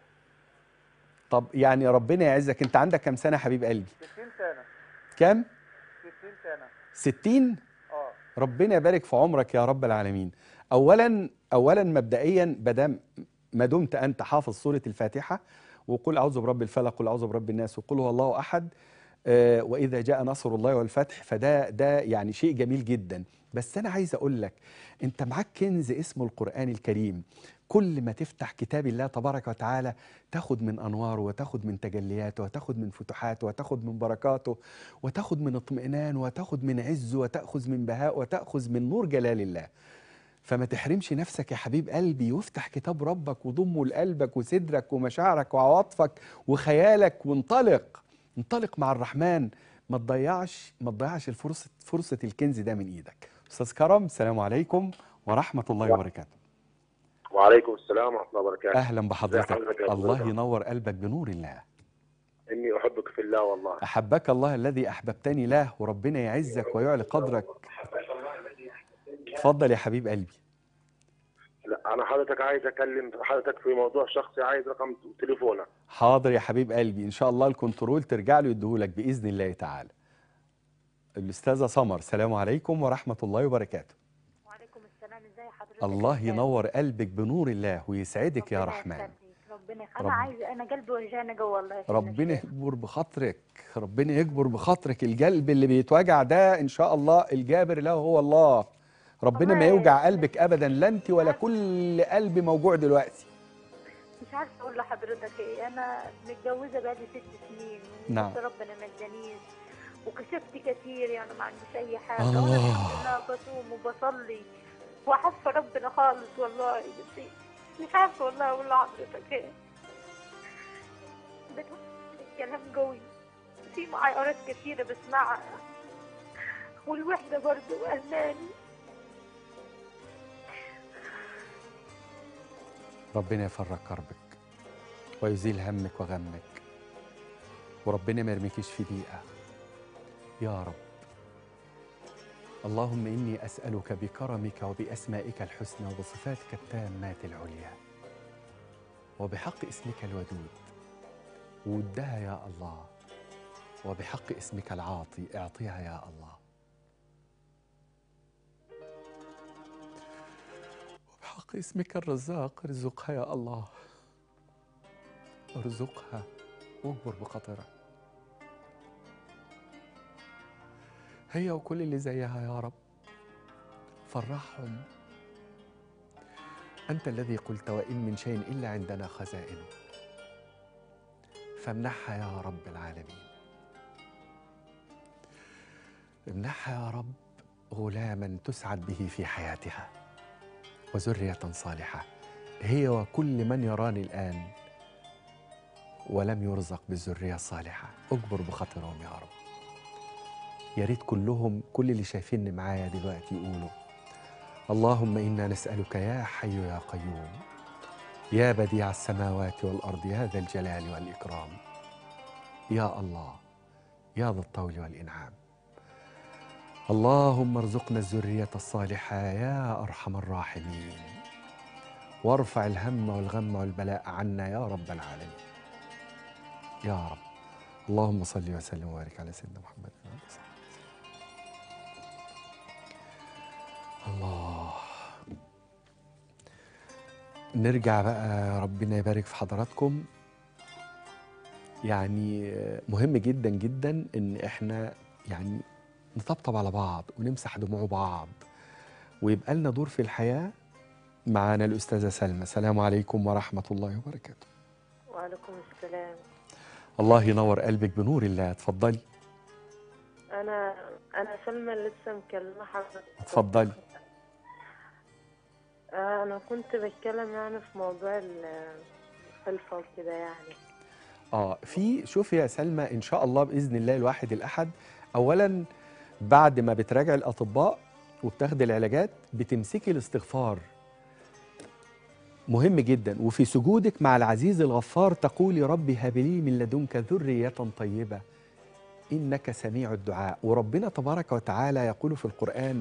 A: طب يعني ربنا يعزك انت عندك كام سنه يا حبيب قلبي
H: 60 سنه
A: كام
H: 60 سنه
A: 60
H: اه
A: ربنا يبارك في عمرك يا رب العالمين اولا اولا مبدئيا بدام ما دمت انت حافظ سوره الفاتحه وقل اعوذ برب الفلق قل اعوذ برب الناس وقل هو الله احد آه، واذا جاء نصر الله والفتح فده ده يعني شيء جميل جدا بس انا عايز اقول لك انت معاك كنز اسمه القران الكريم كل ما تفتح كتاب الله تبارك وتعالى تاخد من انواره وتاخد من تجلياته وتاخد من فتوحاته وتاخد من بركاته وتاخد من اطمئنان وتاخد من عزه وتاخذ من بهاء وتاخذ من نور جلال الله فما تحرمش نفسك يا حبيب قلبي وافتح كتاب ربك وضمه لقلبك وصدرك ومشاعرك وعواطفك وخيالك وانطلق انطلق مع الرحمن ما تضيعش ما تضيعش الفرصه فرصه الكنز ده من ايدك استاذ كرم السلام عليكم ورحمه الله وبركاته
B: وعليكم السلام ورحمه الله وبركاته
A: اهلا بحضرتك
B: حضرتك يا
A: الله
B: أستاذ؟
A: ينور قلبك بنور الله
B: اني احبك في الله والله
A: احبك الله الذي احببتني له وربنا يعزك ويعلي قدرك اتفضل يا حبيب قلبي
B: لا انا حضرتك عايز اكلم حضرتك في موضوع شخصي عايز رقم تليفونك
A: حاضر يا حبيب قلبي ان شاء الله الكنترول ترجع له يديهولك باذن الله تعالى الاستاذه سمر السلام عليكم ورحمه الله وبركاته
J: وعليكم السلام ازي حضرتك
A: الله
J: إزاي؟
A: ينور قلبك بنور الله ويسعدك يا
J: ربنا
A: رحمن
J: يخليك، ربنا يخليك
A: رب-
J: انا عايزه انا قلبي وجعني جوه والله يا سيدنا
A: ربنا
J: الشيخ.
A: يكبر بخاطرك ربنا يكبر بخاطرك القلب اللي بيتوجع ده ان شاء الله الجابر له هو الله ربنا ما
J: والله
A: يوجع قلبك ابدا لا انت ولا كل قلب موجوع دلوقتي
J: مش عارفه اقول لحضرتك ايه انا متجوزه بقالي ست سنين
A: نعم.
J: بس ربنا ما ادانيش وكسبت كتير يعني ما عنديش اي حاجه
A: الله.
J: وانا الحمد لله بصوم وبصلي وحاسه ربنا خالص والله بس مش عارفه والله اقول لحضرتك ايه بتقول الكلام قوي في معايرات كتيرة بسمعها والوحدة برضو ألماني
A: ربنا يفرج كربك ويزيل همك وغمك وربنا ما يرميكيش في ضيقة يا رب اللهم إني أسألك بكرمك وبأسمائك الحسنى وبصفاتك التامات العليا وبحق اسمك الودود ودها يا الله وبحق اسمك العاطي اعطيها يا الله وبحق اسمك الرزاق ارزقها يا الله ارزقها واجبر بخاطرها هي وكل اللي زيها يا رب فرحهم أنت الذي قلت وإن من شيء إلا عندنا خزائنه فامنحها يا رب العالمين امنحها يا رب غلاما تسعد به في حياتها وذرية صالحة هي وكل من يراني الآن ولم يرزق بالذرية الصالحة أجبر بخاطرهم يا رب يا ريت كلهم كل اللي شايفيني معايا دلوقتي يقولوا اللهم إنا نسألك يا حي يا قيوم يا بديع السماوات والأرض يا ذا الجلال والإكرام يا الله يا ذا الطول والإنعام اللهم ارزقنا الذرية الصالحة يا أرحم الراحمين وارفع الهم والغم والبلاء عنا يا رب العالمين يا رب اللهم صل وسلم وبارك على سيدنا محمد وعلى آله وصحبه وسلم. الله نرجع بقى ربنا يبارك في حضراتكم يعني مهم جدا جدا ان احنا يعني نطبطب على بعض ونمسح دموع بعض ويبقى لنا دور في الحياه معانا الاستاذه سلمى السلام عليكم ورحمه الله وبركاته
F: وعليكم السلام
A: الله ينور قلبك بنور الله اتفضلي
F: انا انا سلمى لسه مكلمه حضرتك
A: اتفضلي
F: آه، انا كنت بتكلم يعني في موضوع ال- الخلفه وكده يعني
A: اه في شوفي يا سلمى ان شاء الله باذن الله الواحد الاحد اولا بعد ما بتراجع الاطباء وبتاخدي العلاجات بتمسكي الاستغفار مهم جدا وفي سجودك مع العزيز الغفار تقولي ربي هب لي من لدنك ذريه طيبه انك سميع الدعاء وربنا تبارك وتعالى يقول في القران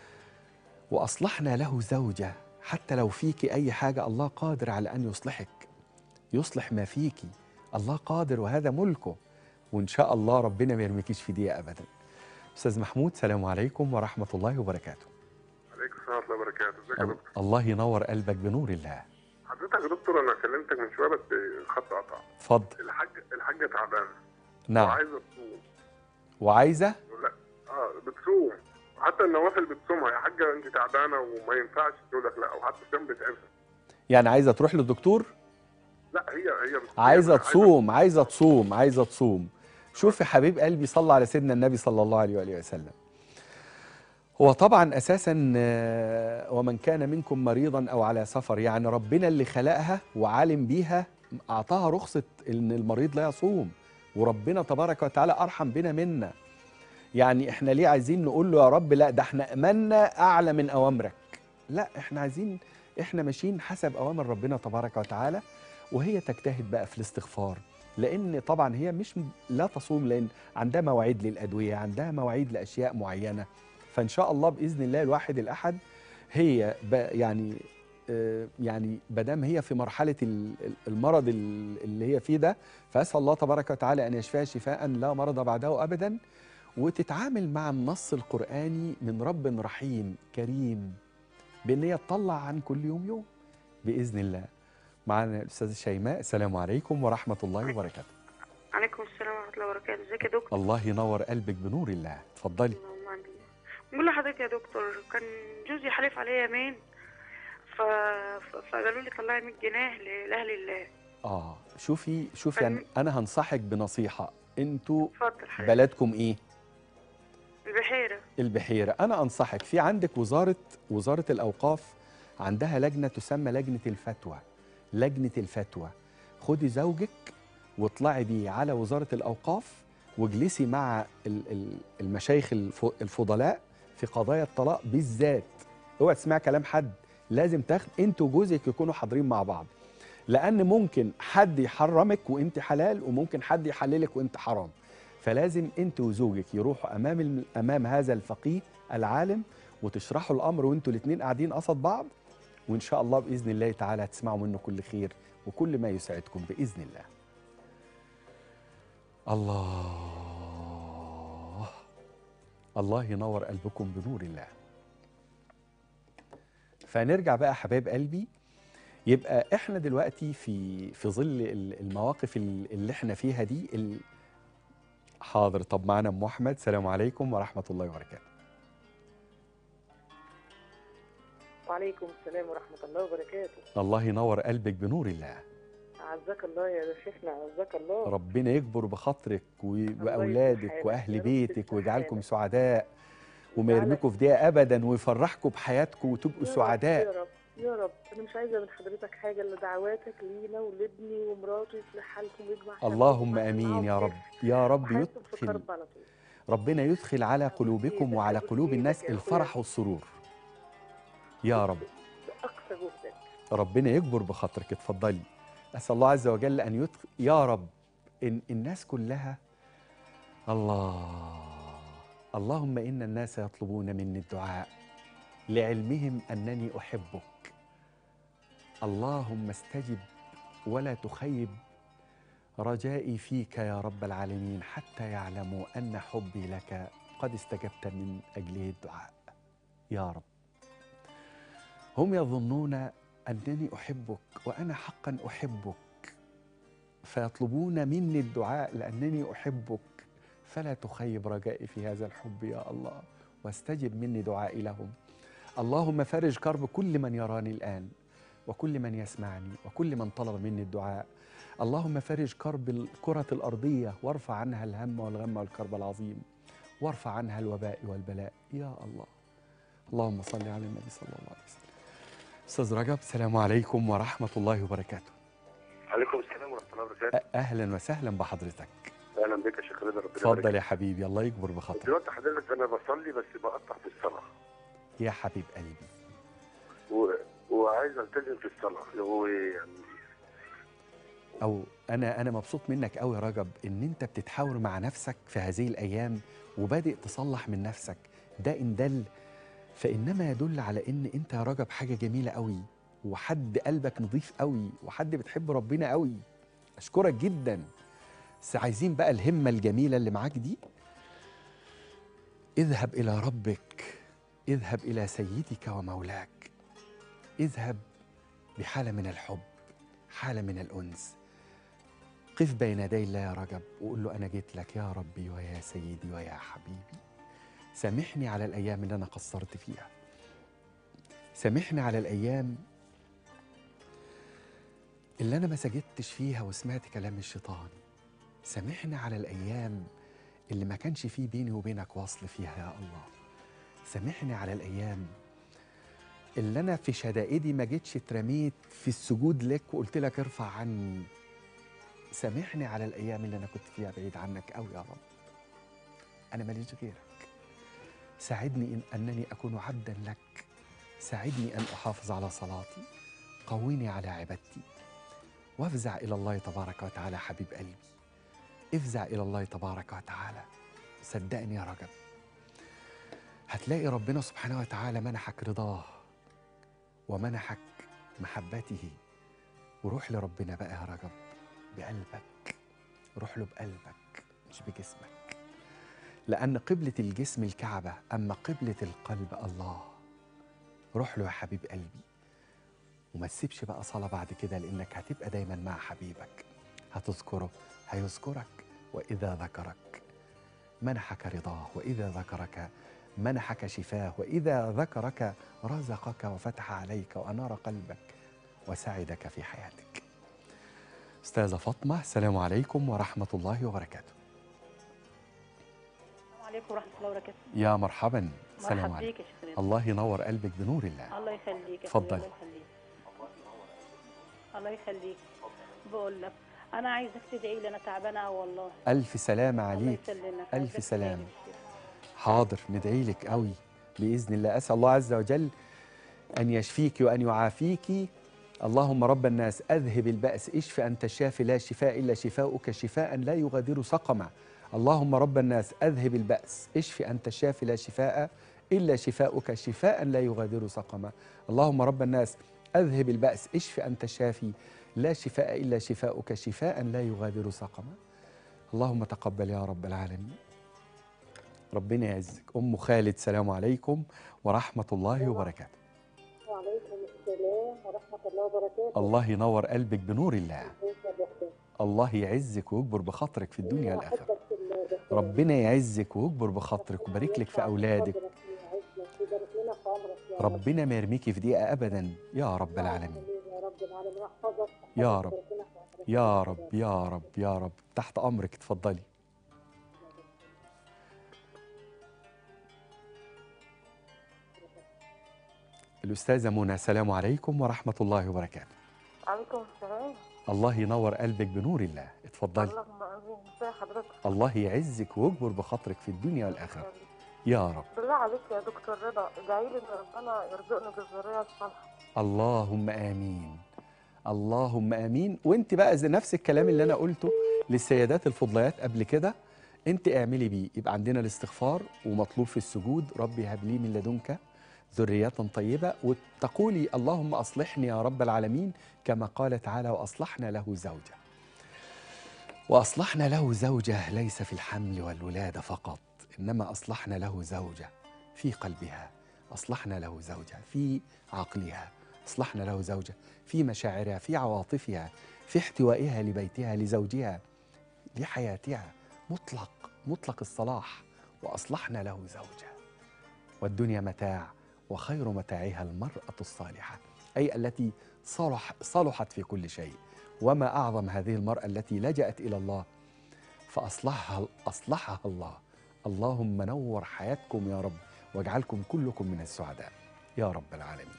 A: واصلحنا له زوجه حتى لو فيك اي حاجه الله قادر على ان يصلحك يصلح ما فيكي الله قادر وهذا ملكه وان شاء الله ربنا ما يرميكيش في دقيقه ابدا استاذ محمود سلام عليكم ورحمه الله وبركاته
B: عليكم السلام ورحمه الله وبركاته ازيك يا
A: ال-
B: دكتور
A: الله ينور قلبك بنور الله
B: حضرتك يا دكتور انا كلمتك من شويه بس خط قطع
A: اتفضل
B: الحاجه الحاجه تعبانه
A: نعم
B: وعايزه تصوم
A: وعايزه
B: لا اه بتصوم حتى النوافل بتصومها يا حاجه انت تعبانه وما ينفعش تقول لك لا وحتى الصيام بيتعبها
A: يعني عايزه تروح للدكتور
B: لا هي هي بتصوم.
A: عايزه تصوم عايزه تصوم عايزه تصوم شوف يا حبيب قلبي صلى على سيدنا النبي صلى الله عليه واله وسلم هو طبعا اساسا آه، ومن كان منكم مريضا او على سفر يعني ربنا اللي خلقها وعالم بيها اعطاها رخصه ان المريض لا يصوم وربنا تبارك وتعالى ارحم بنا منا يعني احنا ليه عايزين نقول له يا رب لا ده احنا امنا اعلى من اوامرك لا احنا عايزين احنا ماشيين حسب اوامر ربنا تبارك وتعالى وهي تجتهد بقى في الاستغفار لان طبعا هي مش م- لا تصوم لان عندها مواعيد للادويه عندها مواعيد لاشياء معينه فان شاء الله باذن الله الواحد الاحد هي ب يعني آه، يعني بدام هي في مرحله ال- ال- المرض ال- اللي هي فيه ده فاسال الله تبارك وتعالى ان يشفيها شفاء لا مرض بعده ابدا وتتعامل مع النص القراني من رب رحيم كريم بان هي تطلع عن كل يوم يوم باذن الله معنا الاستاذ شيماء السلام عليكم ورحمه الله وبركاته
K: عليكم السلام ورحمة الله وبركاته ازيك يا دكتور
A: الله ينور قلبك بنور الله اتفضلي
K: اللهم آمين. بقول لحضرتك يا دكتور كان جوزي حلف عليا يمين ف... ف... فقالوا لي طلعي 100 جنيه ل- لأهل الله
A: اه شوفي شوفي يعني انا هنصحك بنصيحه انتوا
K: اتفضل حضرتك
A: بلدكم ايه
K: البحيرة
A: البحيره انا انصحك في عندك وزاره وزاره الاوقاف عندها لجنه تسمى لجنه الفتوى لجنه الفتوى خدي زوجك واطلعي بيه على وزاره الاوقاف واجلسي مع ال- ال- المشايخ الف- الفضلاء في قضايا الطلاق بالذات اوعي تسمعي كلام حد لازم تاخد انت وجوزك يكونوا حاضرين مع بعض لان ممكن حد يحرمك وانت حلال وممكن حد يحللك وانت حرام فلازم انت وزوجك يروحوا امام الم- امام هذا الفقيه العالم وتشرحوا الامر وانتوا الاثنين قاعدين قصاد بعض وان شاء الله باذن الله تعالى هتسمعوا منه كل خير وكل ما يسعدكم باذن الله الله الله ينور قلبكم بنور الله فنرجع بقى حبايب قلبي يبقى احنا دلوقتي في في ظل ال- المواقف ال- اللي احنا فيها دي ال- حاضر طب معانا ام احمد السلام عليكم ورحمه الله وبركاته
F: وعليكم السلام ورحمة الله وبركاته
A: الله ينور قلبك بنور الله
F: أعزك الله يا شيخنا أعزك الله
A: ربنا يكبر بخاطرك و-
F: يصلح
A: واولادك
F: حالك،
A: واهل
F: يا رب
A: بيتك
F: يصلح
A: ويجعلكم
F: حالك.
A: سعداء وما
F: ويجعلك-
A: يرميكم في دقيقه ابدا ويفرحكم بحياتكم وتبقوا
F: يا رب
A: سعداء
F: يا رب يا رب أنا مش عايزة من حضرتك حاجة إلا دعواتك لينا ولابني ومراته يصلح حالكم ويجمع شملكم
A: اللهم
F: ويعمل
A: امين
F: معاهم
A: يا
F: خير.
A: رب يا رب
F: وحياتهم في
A: يدخل
F: كرب على طول
A: ربنا يدخل على قلوبكم وعلى قلوب الناس الفرح والسرور يا رب
F: بأقصى جهدك
A: ربنا يكبر بخاطرك اتفضلي اسال الله عز وجل ان يدخل يا رب إن الناس كلها الله اللهم ان الناس يطلبون مني الدعاء لعلمهم انني احبك اللهم استجب ولا تخيب رجائي فيك يا رب العالمين حتى يعلموا ان حبي لك قد استجبت من اجله الدعاء يا رب هم يظنون انني احبك وانا حقا احبك فيطلبون مني الدعاء لانني احبك فلا تخيب رجائي في هذا الحب يا الله واستجب مني دعائي لهم اللهم فرج كرب كل من يراني الان وكل من يسمعني وكل من طلب مني الدعاء اللهم فرج كرب الكرة الأرضية وارفع عنها الهم والغم والكرب العظيم وارفع عنها الوباء والبلاء يا الله اللهم صل على النبي صلى الله عليه وسلم أستاذ رجب السلام عليكم ورحمة الله وبركاته
L: عليكم السلام ورحمه الله
A: أ-
L: وبركاته
A: أهلا وسهلا بحضرتك
L: اهلا بك يا شيخ رضا ربنا
A: اتفضل
L: يبارك
A: يا حبيبي الله يكبر بخاطرك
L: دلوقتي حضرتك انا بصلي بس بقطع في الصلاه
A: يا حبيب قلبي
L: و... وعايز التزم في الصلاه هو يعني
A: او انا انا مبسوط منك قوي يا رجب ان انت بتتحاور مع نفسك في هذه الايام وبادئ تصلح من نفسك ده ان دل فانما يدل على ان انت يا رجب حاجه جميله قوي وحد قلبك نظيف قوي وحد بتحب ربنا قوي اشكرك جدا بس عايزين بقى الهمه الجميله اللي معاك دي اذهب الى ربك اذهب الى سيدك ومولاك اذهب بحاله من الحب حاله من الانس قف بين يدي الله يا رجب وقول له انا جيت لك يا ربي ويا سيدي ويا حبيبي سامحني على الايام اللي انا قصرت فيها سامحني على الايام اللي انا ما سجدتش فيها وسمعت كلام الشيطان سامحني على الايام اللي ما كانش فيه بيني وبينك وصل فيها يا الله سامحني على الايام اللي انا في شدائدي ما جيتش اترميت في السجود لك وقلت لك ارفع عني سامحني على الايام اللي انا كنت فيها بعيد عنك قوي يا رب انا ماليش غيرك ساعدني إن انني اكون عبدا لك ساعدني ان احافظ على صلاتي قويني على عبادتي وافزع الى الله تبارك وتعالى حبيب قلبي افزع الى الله تبارك وتعالى صدقني يا رجب هتلاقي ربنا سبحانه وتعالى منحك رضاه ومنحك محبته وروح لربنا بقى يا رجب بقلبك روح له بقلبك مش بجسمك لأن قبلة الجسم الكعبة أما قبلة القلب الله روح له يا حبيب قلبي وما تسيبش بقى صلاة بعد كده لأنك هتبقى دايما مع حبيبك هتذكره هيذكرك وإذا ذكرك منحك رضاه وإذا ذكرك منحك شفاه وإذا ذكرك رزقك وفتح عليك وأنار قلبك وسعدك في حياتك أستاذة فاطمة السلام عليكم ورحمة الله وبركاته
J: السلام عليكم ورحمه الله وبركاته
A: يا مرحبا السلام
J: مرحبا
A: عليكم
J: بيك يا شيخ رضا.
A: الله ينور قلبك بنور الله
J: الله يخليك يا
A: اتفضل.
J: حبيبي، الله يخليك الله يخليك بقول لك
M: انا عايزك تدعي لي انا تعبانه أوي والله
A: الف سلامه
M: الله
A: عليك
M: يسلمك
A: الف
M: عايزك تدعي
A: سلامه
M: لي.
A: حاضر ندعي لك قوي باذن الله اسال الله عز وجل ان يشفيك وان يعافيك اللهم رب الناس اذهب الباس اشف انت الشافي لا شفاء الا شفاؤك شفاء لا يغادر سقما اللهم رب الناس اذهب الباس اشف انت الشافي لا شفاء الا شفاؤك شفاء لا يغادر سقما اللهم رب الناس اذهب الباس اشف انت الشافي لا شفاء الا شفاؤك شفاء لا يغادر سقما اللهم تقبل يا رب العالمين ربنا يعزك ام خالد سلام عليكم ورحمه الله وبركاته
J: وعليكم السلام ورحمة الله وبركاته
A: الله ينور قلبك بنور الله
J: ازيك يا دكتور
A: الله يعزك ويكبر بخاطرك في الدنيا والاخره
J: أحبك في الله يا دكتور.
A: ربنا يعزك ويكبر بخاطرك ويبارك لك في اولادك
J: قدرك ويعزك ويبارك لنا في عمرك يا رب.
A: ربنا ما يرميكي في دقيقه ابدا يا رب العالمين
J: يا رب العالمين واحفظك
A: يا رب
J: ويبارك لنا في عمرك.
A: يا رب يا رب يا رب تحت امرك اتفضلي الأستاذة منى السلام عليكم ورحمة الله وبركاته
J: عليكم السلام
A: الله ينور قلبك بنور الله اتفضلي
J: اللهم امين ازي حضرتك
A: الله يعزك ويكبر بخاطرك في الدنيا والآخرة يا رب
J: بالله عليك يا دكتور رضا ادعي لي ان ربنا يرزقني بالذريه الصالحه
A: اللهم آمين اللهم آمين وانت بقى زي نفس الكلام اللي أنا قلته للسيدات الفضليات قبل كده انت اعملي بيه يبقى عندنا الاستغفار ومطلوب في السجود ربي هب لي من لدنك ذرية طيبة وتقولي اللهم أصلحني يا رب العالمين كما قال تعالى وأصلحنا له زوجة وأصلحنا له زوجة ليس في الحمل والولادة فقط إنما أصلحنا له زوجة في قلبها أصلحنا له زوجة في عقلها أصلحنا له زوجة في مشاعرها في عواطفها في احتوائها لبيتها لزوجها لحياتها مطلق مطلق الصلاح وأصلحنا له زوجة والدنيا متاع وخير متاعها المرأة الصالحة أي التي صلح صلحت في كل شيء وما أعظم هذه المرأة التي لجأت إلى الله فأصلحها أصلحها الله اللهم نور حياتكم يا رب واجعلكم كلكم من السعداء يا رب العالمين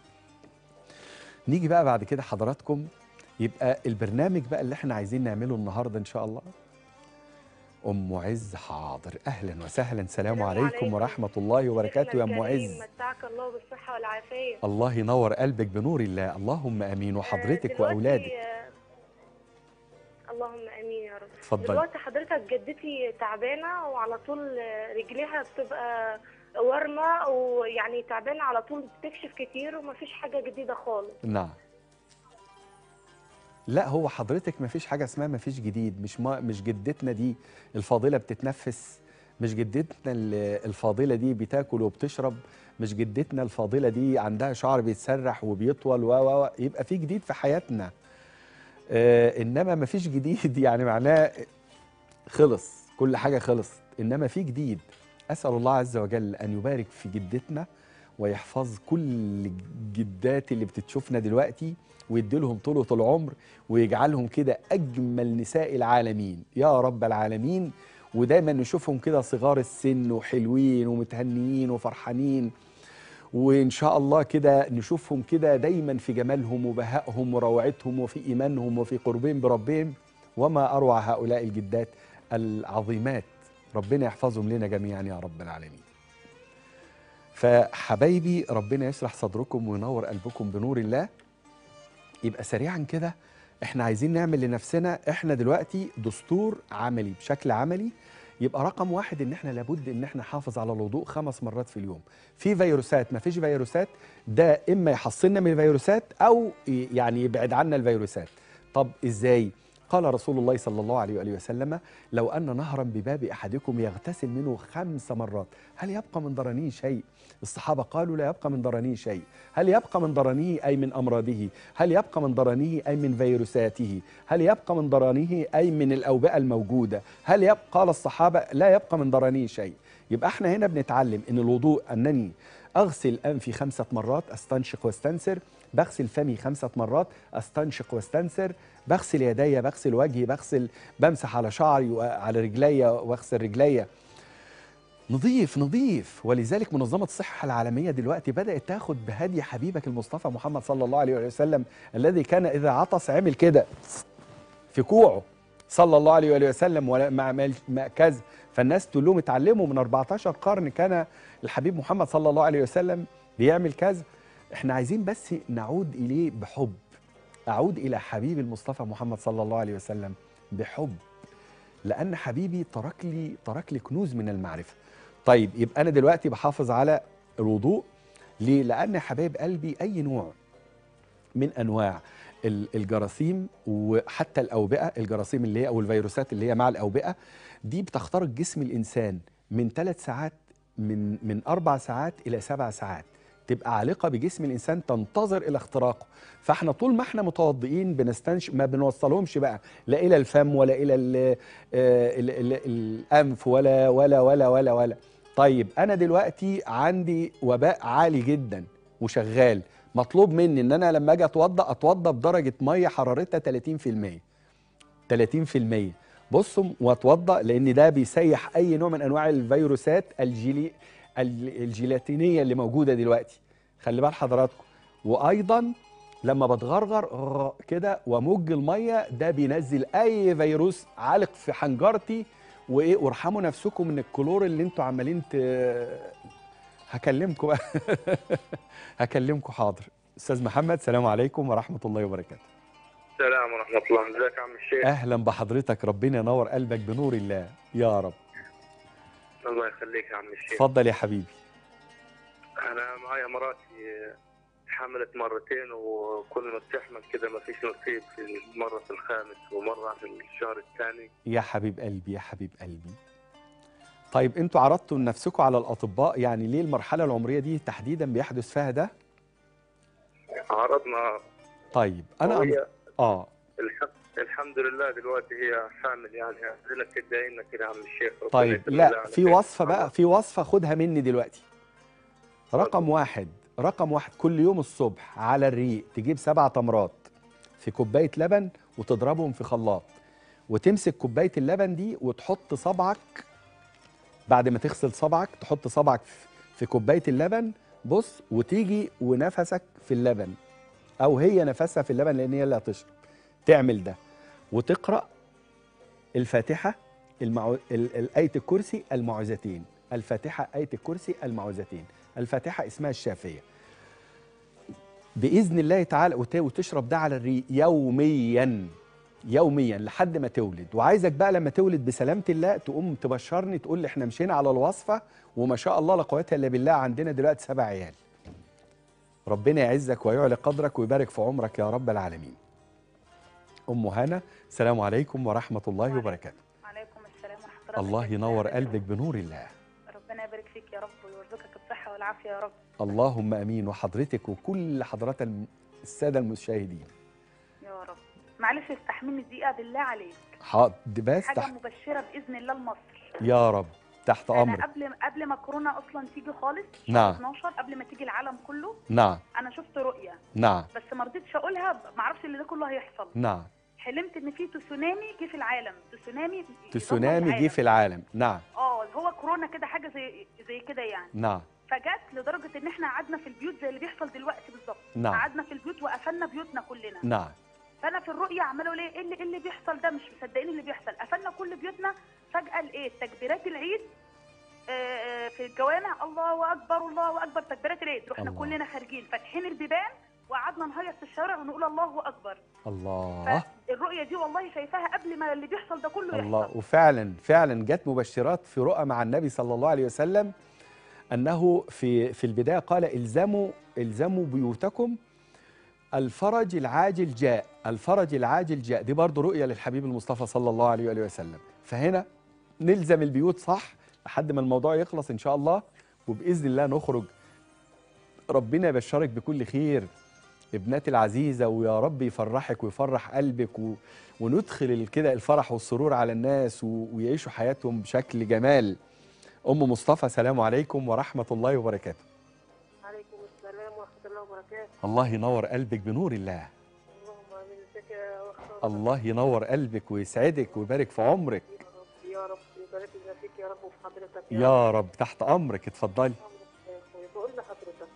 A: نيجي بقى بعد كده حضراتكم يبقى البرنامج بقى اللي احنا عايزين نعمله النهارده ان شاء الله ام عز حاضر اهلا وسهلا سلام عليكم
N: عليكم.
A: ورحمه الله وبركاته يا ام
N: شيخنا الكريم،
A: عز
N: متعك الله بالصحة والعافية
A: الله ينور قلبك بنور الله اللهم امين وحضرتك
N: دلوقتي،
A: واولادك
N: آه، اللهم امين يا رب
A: اتفضلي.
N: دلوقتي حضرتك جدتي تعبانه وعلى طول آه، رجليها بتبقى ورمه ويعني تعبانه على طول بتكشف كتير ومفيش حاجه جديده خالص
A: نعم لا هو حضرتك ما فيش حاجه اسمها ما فيش جديد مش ما مش جدتنا دي الفاضله بتتنفس مش جدتنا ال- الفاضله دي بتاكل وبتشرب مش جدتنا الفاضله دي عندها شعر بيتسرح وبيطول و و و يبقى في جديد في حياتنا آه انما ما فيش جديد يعني معناه خلص كل حاجه خلصت انما في جديد اسال الله عز وجل ان يبارك في جدتنا ويحفظ كل الجدات اللي بتشوفنا دلوقتي ويديلهم طولة العمر ويجعلهم كده أجمل نساء العالمين يا رب العالمين ودايما نشوفهم كده صغار السن وحلوين ومتهنيين وفرحانين وإن شاء الله كده نشوفهم كده دايما في جمالهم وبهائهم وروعتهم وفي إيمانهم وفي قربهم بربهم وما أروع هؤلاء الجدات العظيمات ربنا يحفظهم لنا جميعا يا رب العالمين فحبايبي ربنا يشرح صدركم وينور قلبكم بنور الله يبقى سريعا كده احنا عايزين نعمل لنفسنا احنا دلوقتي دستور عملي بشكل عملي يبقى رقم واحد ان احنا لابد ان احنا نحافظ على الوضوء خمس مرات في اليوم في فيروسات ما فيش فيروسات ده اما يحصلنا من الفيروسات او ي- يعني يبعد عنا الفيروسات طب ازاي قال رسول الله صلى الله عليه وآله وسلم لو أن نهرا بباب أحدكم يغتسل منه خمس مرات هل يبقى من ضرنيه شيء الصحابة قالوا لا يبقى من ضرنيه شيء هل يبقى من ضرنيه أي من أمراضه هل يبقى من ضرنيه أي من فيروساته هل يبقى من ضرنيه أي من الأوبئة الموجودة هل يبقى قال الصحابة لا يبقى من ضرنيه شيء يبقى احنا هنا بنتعلم ان الوضوء انني اغسل انفي خمسه مرات استنشق واستنثر بغسل فمي خمسه مرات استنشق واستنثر بغسل يدي بغسل وجهي بغسل بمسح على شعري وعلى رجلي واغسل رجلي نضيف نضيف ولذلك منظمة الصحة العالمية دلوقتي بدأت تاخد بهدي حبيبك المصطفى محمد صلى الله عليه وسلم الذي كان إذا عطس عمل كده في كوعه صلى الله عليه وآله وسلم ولا ما عمل ما كذا فالناس تقول لهم اتعلموا من 14 قرن كان الحبيب محمد صلى الله عليه وسلم بيعمل كذا احنا عايزين بس نعود اليه بحب اعود الى حبيبي المصطفى محمد صلى الله عليه وسلم بحب لان حبيبي ترك لي ترك لي كنوز من المعرفه طيب يبقى انا دلوقتي بحافظ على الوضوء ليه لان يا حبايب قلبي اي نوع من انواع ال- الجراثيم وحتى الاوبئه الجراثيم اللي هي او الفيروسات اللي هي مع الاوبئه دي بتخترق جسم الانسان من ثلاث ساعات من من اربع ساعات الى سبع ساعات تبقى عالقه بجسم الانسان تنتظر الى اختراقه فاحنا طول ما احنا متوضئين بنستنش ما بنوصلهمش بقى لا الى الفم ولا الى ال ال ال الانف ولا ولا ولا ولا ولا طيب انا دلوقتي عندي وباء عالي جدا وشغال مطلوب مني ان انا لما اجي اتوضا اتوضا بدرجه ميه حرارتها 30% 30% بصوا واتوضا لان ده بيسيح اي نوع من انواع الفيروسات الجيلي ال- الجيلاتينيه اللي موجوده دلوقتي خلي بال حضراتكم وايضا لما بتغرغر غ- كده وامج الميه ده بينزل اي فيروس عالق في حنجرتي وايه وارحموا نفسكم من الكلور اللي انتوا عمالين ت... هكلمكم بقى هكلمكم حاضر استاذ محمد سلام عليكم ورحمه الله وبركاته
D: السلام ورحمة الله ازيك يا عم الشيخ
A: اهلا بحضرتك ربنا ينور قلبك بنور الله يا رب
D: الله يخليك يا عم الشيخ
A: اتفضل يا حبيبي
D: أنا معايا مراتي حملت مرتين وكل ما بتحمل كده ما فيش نصيب في المرة في الخامس ومرة في الشهر الثاني
A: يا حبيب قلبي يا حبيب قلبي طيب انتوا عرضتوا نفسكم على الاطباء يعني ليه المرحله العمريه دي تحديدا بيحدث فيها ده
D: عرضنا
A: طيب انا
D: وهي
A: اه
D: الح- الحمد لله دلوقتي هي حامل يعني لك تدعي لنا كده يا عم الشيخ ربنا
A: طيب
D: يتم
A: لا
D: الله على
A: في
D: خير.
A: وصفه بقى في وصفه خدها مني دلوقتي رقم واحد رقم واحد كل يوم الصبح على الريق تجيب سبع تمرات في كوبايه لبن وتضربهم في خلاط وتمسك كوبايه اللبن دي وتحط صبعك بعد ما تغسل صبعك تحط صبعك في- في كوبايه اللبن بص وتيجي ونفسك في اللبن او هي نفسها في اللبن لان هي اللي هتشرب تعمل ده وتقرا الفاتحه المعو... ال... ال- آية الكرسي المعوذتين الفاتحة آية الكرسي المعوذتين الفاتحة اسمها الشافية بإذن الله تعالى وت... وتشرب ده على الريق يوميا يوميا لحد ما تولد وعايزك بقى لما تولد بسلامة الله تقوم تبشرني تقول لي احنا مشينا على الوصفة وما شاء الله لا قوة إلا بالله عندنا دلوقتي سبع عيال ربنا يعزك ويعلي قدرك ويبارك في عمرك يا رب العالمين أم هنا السلام عليكم ورحمة الله وبركاته
M: وعليكم السلام ورحمه الله
A: الله ينور قلبك بنور الله
M: ربنا يبارك فيك يا رب ويرزقك الصحه والعافيه يا رب
A: اللهم امين وحضرتك وكل حضرات الم- الساده المشاهدين
M: يا رب معلش استحملني دقيقه بالله عليك
A: حاضر بس
M: حاجه
A: تحت
M: مبشره باذن الله لمصر
A: يا رب تحت
M: انا
A: امرك
M: قبل قبل ما كورونا اصلا تيجي خالص شهر
A: نعم.
M: 12 قبل ما تيجي العالم كله
A: نعم
M: انا شفت رؤيه
A: نعم
M: بس ما رضيتش اقولها ما اعرفش اللي ده كله هيحصل
A: نعم
M: حلمت ان في تسونامي جه في العالم تسونامي يدمر
A: تسونامي جه
M: العالم.
A: في العالم نعم
M: اه هو كورونا كده حاجه زي زي كده يعني
A: نعم
M: فجت لدرجه ان احنا قعدنا في البيوت زي اللي بيحصل دلوقتي بالظبط
A: نعم.
M: قعدنا في البيوت وقفلنا بيوتنا كلنا
A: نعم
M: فانا في الرؤيه عماله اقول ايه إيه اللي إيه اللي بيحصل ده مش مصدقين اللي بيحصل قفلنا كل بيوتنا فجاه الايه تكبيرات العيد آه، آه، في الجوامع الله اكبر الله اكبر تكبيرات العيد رحنا
A: الله.
M: كلنا خارجين فاتحين البيبان وقعدنا نهيص في الشوارع ونقول الله اكبر
A: الله
M: الرؤيه دي والله شايفاها قبل ما اللي بيحصل ده كله
A: الله
M: يحصل
A: وفعلا فعلا جت مبشرات في رؤى مع النبي صلى الله عليه وسلم انه في في البدايه قال الزموا الزموا بيوتكم الفرج العاجل جاء الفرج العاجل جاء دي برضه رؤيه للحبيب المصطفى صلى الله عليه واله وسلم فهنا نلزم البيوت صح لحد ما الموضوع يخلص ان شاء الله وباذن الله نخرج ربنا يبشرك بكل خير ابنتي العزيزه ويا رب يفرحك ويفرح قلبك و... وندخل كده الفرح والسرور على الناس و... ويعيشوا حياتهم بشكل جمال ام مصطفى سلام عليكم ورحمه الله وبركاته
F: عليكم السلام ورحمة الله وبركاته
A: الله ينور قلبك بنور الله
F: اللهم آمين ازيك يا أخت
A: الله ينور قلبك ويسعدك ويبارك في عمرك
F: يا رب يبارك لنا فيك يا رب وفي حضرتك يا,
A: يا رب تحت امرك اتفضلي
F: يا أخويا بقول لحضرتك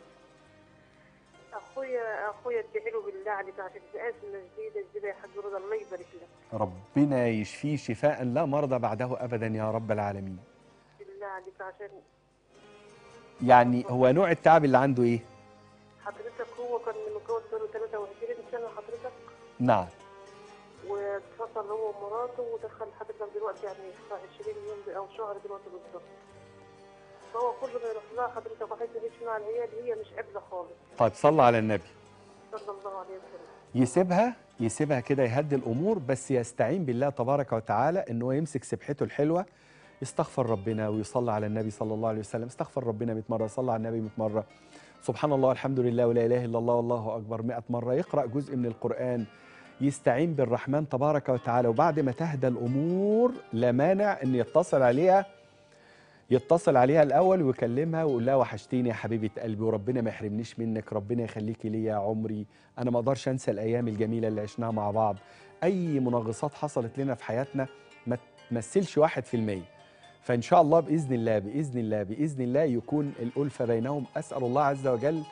F: أخويا أخويا ادعي له بالله عليك عشان تبقى سنة جديدة جديدة يا حاج رضا الله يبارك لك
A: ربنا يشفيه شفاء لا مرضى بعده ابدا يا رب العالمين
F: بالله عليك عشان
A: يعني هو نوع التعب اللي عنده ايه
F: حضرتك هو كان متجوز بقاله 23 سنه حضرتك
A: نعم
F: واتفصل هو ومراته ودخل حضرتك دلوقتي يعني في 20 يوم او شهر دلوقتي بالظبط فهو كل ما يروح لها حضرتك وعايز يعيش مع العيال هي مش قابله خالص
A: طيب صلى على النبي
F: صلى الله عليه وسلم
A: يسيبها يسيبها كده يهدي الامور بس يستعين بالله تبارك وتعالى ان هو يمسك سبحته الحلوه يستغفر ربنا ويصلي على النبي صلى الله عليه وسلم استغفر ربنا 100 مره صلى على النبي 100 مره سبحان الله الحمد لله ولا اله الا الله والله اكبر 100 مره يقرا جزء من القران يستعين بالرحمن تبارك وتعالى وبعد ما تهدى الامور لا مانع ان يتصل عليها يتصل عليها الاول ويكلمها ويقول لها وحشتيني يا حبيبه قلبي وربنا ما يحرمنيش منك ربنا يخليكي ليا يا عمري انا ما اقدرش انسى الايام الجميله اللي عشناها مع بعض اي منغصات حصلت لنا في حياتنا ما تمثلش واحد في المية فان شاء الله باذن الله باذن الله باذن الله يكون الالفه بينهم اسال الله عز وجل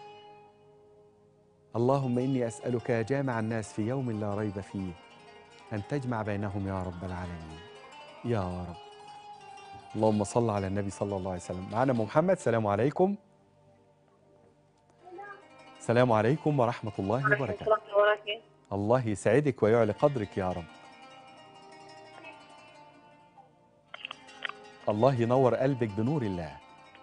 A: اللهم اني اسالك يا جامع الناس في يوم لا ريب فيه ان تجمع بينهم يا رب العالمين يا رب اللهم صل على النبي صلى الله عليه وسلم معنا ام محمد السلام عليكم السلام عليكم ورحمه الله وبركاته الله يسعدك ويعلي قدرك يا رب الله ينور قلبك بنور الله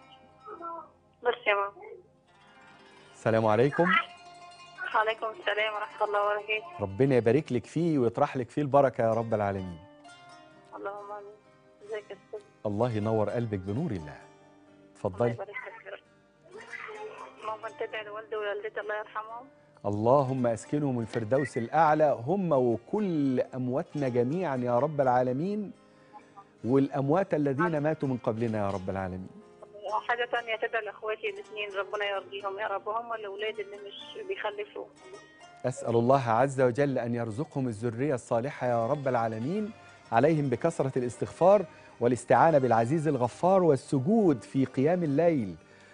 O: بس يا ماما
A: السلام عليكم
O: وعليكم السلام ورحمة الله وبركاته
A: ربنا يبارك لك فيه ويطرح لك فيه البركه يا رب العالمين
O: اللهم آمين ازيك يا استاذ
A: الله ينور قلبك بنور الله
O: الله
A: اتفضلي
O: يبارك لك يا رب ماما تدعي لوالدي ووالدتي الله يرحمهم
A: اللهم اسكنهم الفردوس الاعلى هم وكل امواتنا جميعا يا رب العالمين والاموات الذين ماتوا من قبلنا يا رب العالمين
O: وحاجة تانية تدعي لاخواتي الاثنين ربنا يرضيهم يا رب هم الاولاد اللي مش بيخلفوا
A: اسال الله عز وجل ان يرزقهم الذريه الصالحه يا رب العالمين عليهم بكثره الاستغفار والاستعانه بالعزيز الغفار والسجود في قيام الليل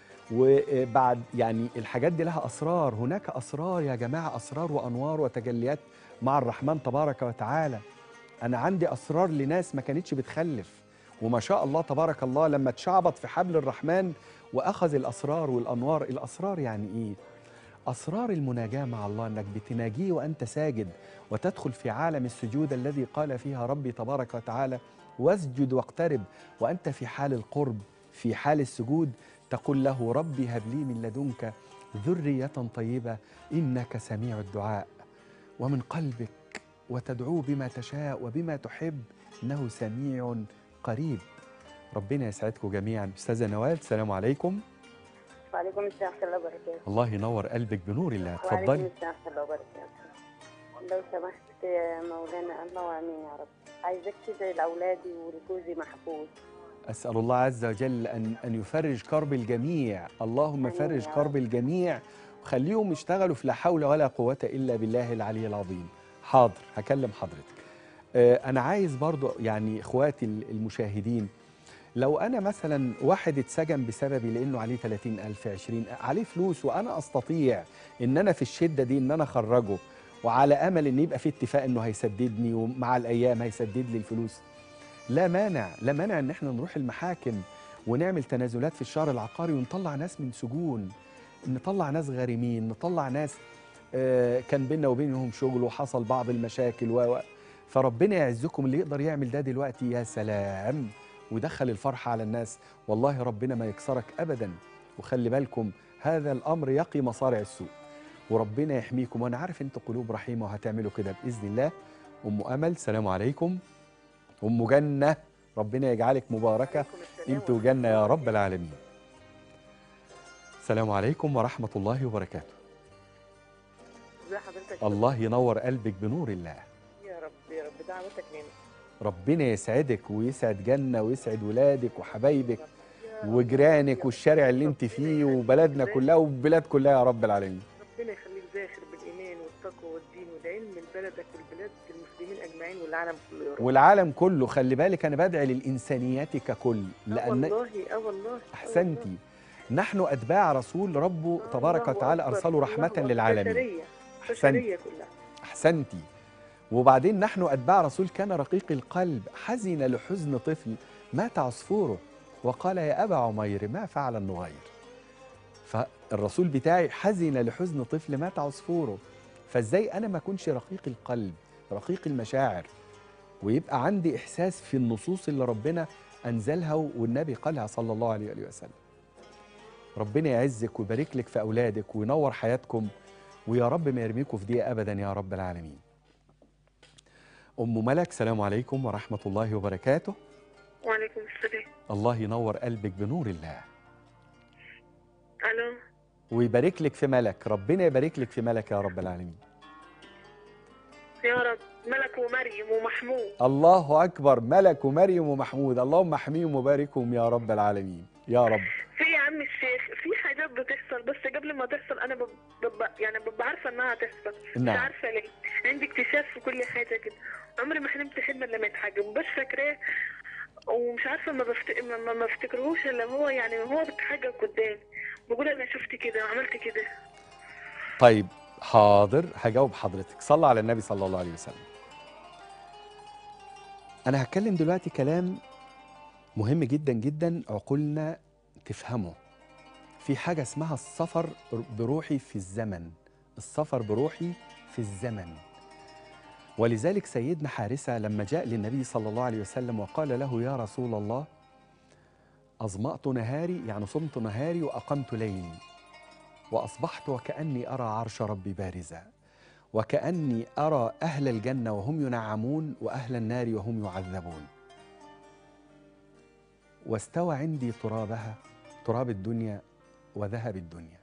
A: وبعد يعني الحاجات دي لها اسرار هناك اسرار يا جماعه اسرار وانوار وتجليات مع الرحمن تبارك وتعالى انا عندي اسرار لناس ما كانتش بتخلف وما شاء الله تبارك الله لما اتشعبط في حبل الرحمن واخذ الاسرار والانوار الاسرار يعني ايه اسرار المناجاه مع الله انك بتناجيه وانت ساجد وتدخل في عالم السجود الذي قال فيها ربي تبارك وتعالى واسجد واقترب وانت في حال القرب في حال السجود تقول له ربي هب لي من لدنك ذريه طيبه انك سميع الدعاء ومن قلبك وتدعوه بما تشاء وبما تحب انه سميع قريب ربنا يسعدكم جميعا استاذه نوال السلام عليكم
P: وعليكم السلام ورحمة الله وبركاته
A: الله ينور قلبك بنور الله
P: وعليكم
A: اتفضلي
P: السلام ورحمة الله وبركاته لو سمحت يا مولانا الله امين يا رب عايزاك تدعي لاولادي ولجوزي محفوظ
A: اسال الله عز وجل ان ان يفرج كرب الجميع اللهم فرج كرب الجميع وخليهم يشتغلوا في لا حول ولا قوه الا بالله العلي العظيم حاضر هكلم حضرتك آه، انا عايز برضو يعني اخواتي المشاهدين لو انا مثلا واحد اتسجن بسببي لانه عليه 30000 20 عليه فلوس وانا استطيع ان انا في الشده دي ان انا اخرجه وعلى امل ان يبقى في اتفاق انه هيسددني ومع الايام هيسدد لي الفلوس لا مانع لا مانع ان احنا نروح المحاكم ونعمل تنازلات في الشهر العقاري ونطلع ناس من سجون نطلع ناس غارمين نطلع ناس آه، كان بيننا وبينهم شغل وحصل بعض المشاكل و و- فربنا يعزكم اللي يقدر يعمل ده دلوقتي يا سلام ويدخل الفرحة على الناس والله ربنا ما يكسرك أبدا وخلي بالكم هذا الأمر يقي مصارع السوء وربنا يحميكم وأنا عارف أنتوا قلوب رحيمة وهتعملوا كده بإذن الله أم أمل سلام عليكم أم جنة ربنا يجعلك مباركة أنت وجنة يا رب العالمين السلام عليكم ورحمة الله وبركاته
F: ازي حضرتك
A: الله ينور قلبك بنور الله
F: يا رب يا رب دعوتك لنا
A: ربنا يسعدك ويسعد جنة ويسعد ولادك وحبايبك وجيرانك والشارع اللي انت فيه وبلدنا كلها والبلاد كلها يا رب العالمين
F: ربنا يخليك زاخر بالايمان والتقوى والدين والعلم لبلدك ولبلاد المسلمين اجمعين والعالم كله يا رب
A: والعالم كله خلي بالك انا بدعي للإنسانيات ككل
F: اه
A: لأن
F: والله اه والله
A: أحسنتي نحن أتباع رسول ربه تبارك
F: الله
A: وتعالى
F: أكبر،
A: أرسله
F: الله
A: رحمة
F: أكبر.
A: للعالمين
F: بشرية
A: أحسنتي
F: بشرية كلها
A: أحسنتي وبعدين نحن أتباع رسول كان رقيق القلب حزن لحزن طفل مات عصفوره وقال يا أبا عمير ما فعل النغير فالرسول بتاعي حزن لحزن طفل مات عصفوره فازاي أنا ما أكونش رقيق القلب رقيق المشاعر ويبقى عندي إحساس في النصوص اللي ربنا أنزلها والنبي قالها صلى الله عليه وآله وسلم ربنا يعزك ويبارك لك في أولادك وينور حياتكم ويا رب ما يرميكم في دقيقة أبدا يا رب العالمين أم ملك سلام عليكم ورحمة الله وبركاته
K: وعليكم السلام
A: الله ينور قلبك بنور الله
K: الو
A: ويبارك لك في ملك ربنا يبارك لك في ملك يا رب العالمين
K: يا رب ملك ومريم ومحمود
A: الله أكبر ملك ومريم ومحمود اللهم احميهم وباركهم يا رب العالمين يا رب
K: في يا عم الشيخ في حاجات بتحصل بس قبل ما تحصل انا بب... بب... يعني ببقى عارفه انها هتحصل
A: نعم.
K: مش عارفه ليه عندي اكتشاف في كل حاجه كده عمري ما حلمت حلم الا متحجب مش فاكراه ومش عارفه ما بفت... ما, ما- ما افتكرهوش الا هو يعني هو بيتحجب قدامي بقول انا شفت كده وعملت كده
A: طيب حاضر هجاوب حضرتك صلى على النبي صلى الله عليه وسلم أنا هتكلم دلوقتي كلام مهم جدا جدا عقولنا تفهمه في حاجة اسمها السفر بروحي في الزمن السفر بروحي في الزمن ولذلك سيدنا حارثة لما جاء للنبي صلى الله عليه وسلم وقال له يا رسول الله أظمأت نهاري يعني صمت نهاري وأقمت ليلي وأصبحت وكأني أرى عرش ربي بارزا وكأني أرى أهل الجنة وهم ينعمون وأهل النار وهم يعذبون واستوى عندي ترابها تراب الدنيا وذهب الدنيا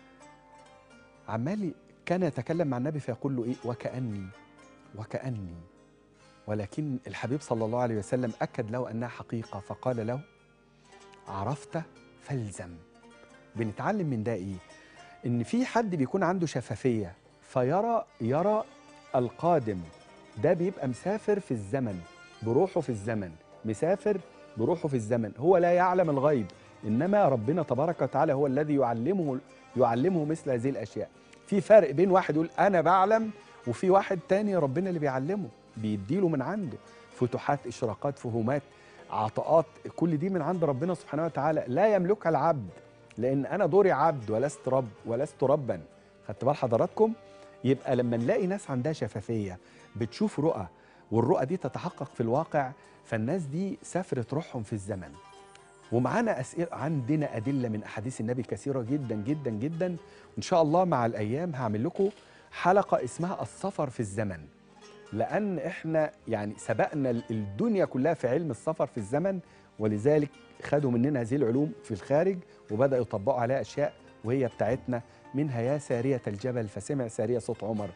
A: عمال كان يتكلم مع النبي فيقول له إيه وكأني وكأني ولكن الحبيب صلى الله عليه وسلم أكد له أنها حقيقة فقال له عرفت فالزم بنتعلم من ده إيه إن في حد بيكون عنده شفافية فيرى يرى القادم ده بيبقى مسافر في الزمن بروحه في الزمن مسافر بروحه في الزمن هو لا يعلم الغيب إنما ربنا تبارك وتعالى هو الذي يعلمه يعلمه مثل هذه الأشياء في فرق بين واحد يقول أنا بعلم وفي واحد تاني ربنا اللي بيعلمه بيديله من عنده فتوحات إشراقات فهومات عطاءات كل دي من عند ربنا سبحانه وتعالى لا يملكها العبد لأن أنا دوري عبد ولست رب ولست ربا خدت بال حضراتكم يبقى لما نلاقي ناس عندها شفافية بتشوف رؤى والرؤى دي تتحقق في الواقع فالناس دي سافرت روحهم في الزمن ومعانا أسئلة عندنا أدلة من أحاديث النبي كثيرة جدا جدا جدا وإن شاء الله مع الأيام هعمل لكم حلقة اسمها السفر في الزمن لأن إحنا يعني سبقنا الدنيا كلها في علم السفر في الزمن ولذلك خدوا مننا هذه العلوم في الخارج وبدأوا يطبقوا عليها أشياء وهي بتاعتنا منها يا سارية الجبل فسمع سارية صوت عمر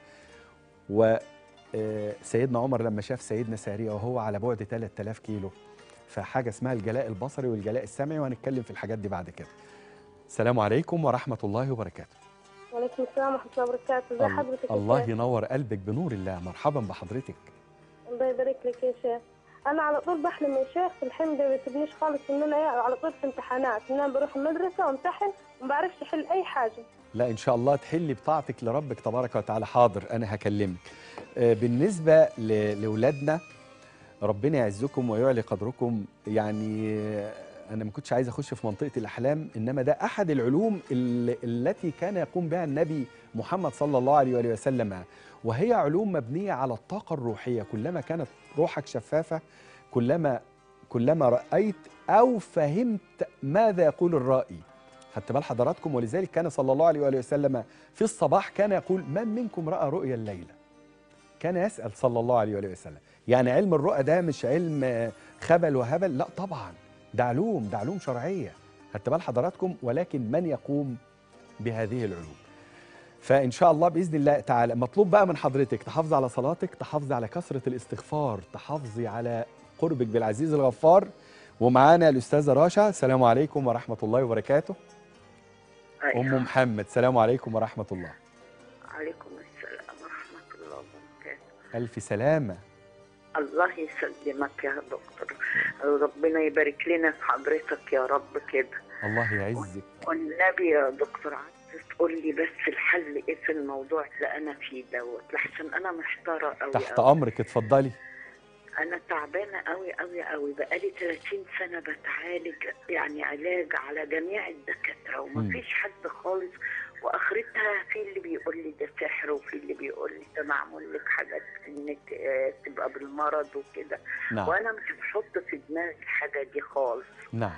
A: وسيدنا عمر لما شاف سيدنا سارية وهو على بعد 3000 كيلو فحاجة اسمها الجلاء البصري والجلاء السمعي وهنتكلم في الحاجات دي بعد كده السلام عليكم ورحمة الله وبركاته
F: وعليكم السلام ورحمة الله وبركاته ازي حضرتك يا
A: الله
F: شيخ؟
A: ينور قلبك بنور الله مرحبا بحضرتك
F: الله يبارك لك يا شيخ انا على طول بحلم يا شيخ في الحلم ده ما بيسيبنيش خالص ان انا إيه، على طول في امتحانات ان انا بروح المدرسه وامتحن وما بعرفش احل اي حاجه
A: لا ان شاء الله تحلي بطاعتك لربك تبارك وتعالى حاضر انا هكلمك آه، بالنسبه ل- لاولادنا ربنا يعزكم ويعلي قدركم يعني آه، انا ما كنتش عايز اخش في منطقه الاحلام انما ده احد العلوم ال- التي كان يقوم بها النبي محمد صلى الله عليه وآله وسلم وهي علوم مبنيه على الطاقه الروحيه كلما كانت روحك شفافه كلما كلما رايت او فهمت ماذا يقول الرائي خدت بال حضراتكم ولذلك كان صلى الله عليه وآله وسلم في الصباح كان يقول من منكم رأى رؤيا الليلة كان يسأل صلى الله عليه وآله وسلم يعني علم الرؤى ده مش علم آه، خبل وهبل لا طبعا ده علوم ده علوم شرعية خدت بال حضراتكم ولكن من يقوم بهذه العلوم فإن شاء الله بإذن الله تعالى مطلوب بقى من حضرتك تحافظي على صلاتك تحافظي على كثرة الاستغفار تحافظي على قربك بالعزيز الغفار ومعانا الأستاذة راشا السلام عليكم ورحمة الله وبركاته أم محمد السلام عليكم ورحمة الله
Q: عليكم السلام ورحمة الله وبركاته
A: ألف سلامة
Q: الله يسلمك يا دكتور ربنا يبارك لنا في حضرتك يا رب كده
A: الله يعزك
Q: والنبي يا دكتور عايز تقول لي بس الحل ايه في الموضوع اللي انا فيه دوت لحسن انا محتاره قوي
A: تحت
Q: قوي.
A: امرك اتفضلي
Q: انا تعبانه قوي قوي قوي بقالي 30 سنه بتعالج يعني علاج على جميع الدكاتره
A: مم.
Q: ومفيش حد خالص واخرتها في اللي بيقول لي ده سحر وفي اللي بيقول لي ده معمول لك حاجات انك آه، تبقى بالمرض وكده
A: نعم.
Q: وانا مش بحط في دماغي الحاجه دي خالص
A: نعم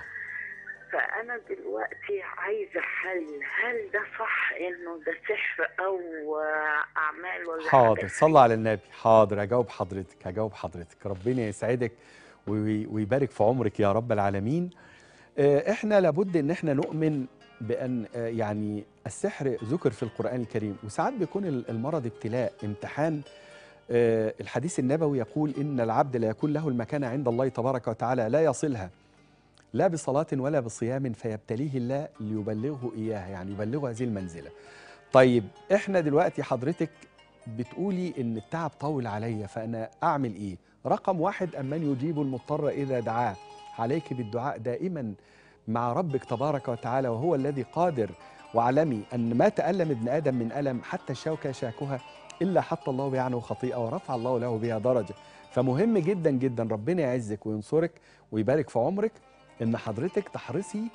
Q: فانا دلوقتي عايزه حل هل ده صح انه ده سحر او آه، اعمال ولا
A: حاضر
Q: حاجة
A: صلى على النبي حاضر هجاوب حضرتك هجاوب حضرتك ربنا يسعدك وي- ويبارك في عمرك يا رب العالمين آه، احنا لابد ان احنا نؤمن بان آه، يعني السحر ذكر في القران الكريم وساعات بيكون ال- المرض ابتلاء امتحان آه، الحديث النبوي يقول ان العبد لا يكون له المكانه عند الله تبارك وتعالى لا يصلها لا بصلاة ولا بصيام فيبتليه الله ليبلغه إياها يعني يبلغه هذه المنزلة طيب إحنا دلوقتي حضرتك بتقولي إن التعب طول عليا فأنا أعمل إيه رقم واحد أمن يجيب المضطر إذا دعاه عليك بالدعاء دائما مع ربك تبارك وتعالى وهو الذي قادر واعلمي أن ما تألم ابن آدم من ألم حتى الشوكة شاكها إلا حط الله بها عنه خطيئة ورفع الله له بها درجة فمهم جدا جدا ربنا يعزك وينصرك ويبارك في عمرك ان حضرتك تحرصي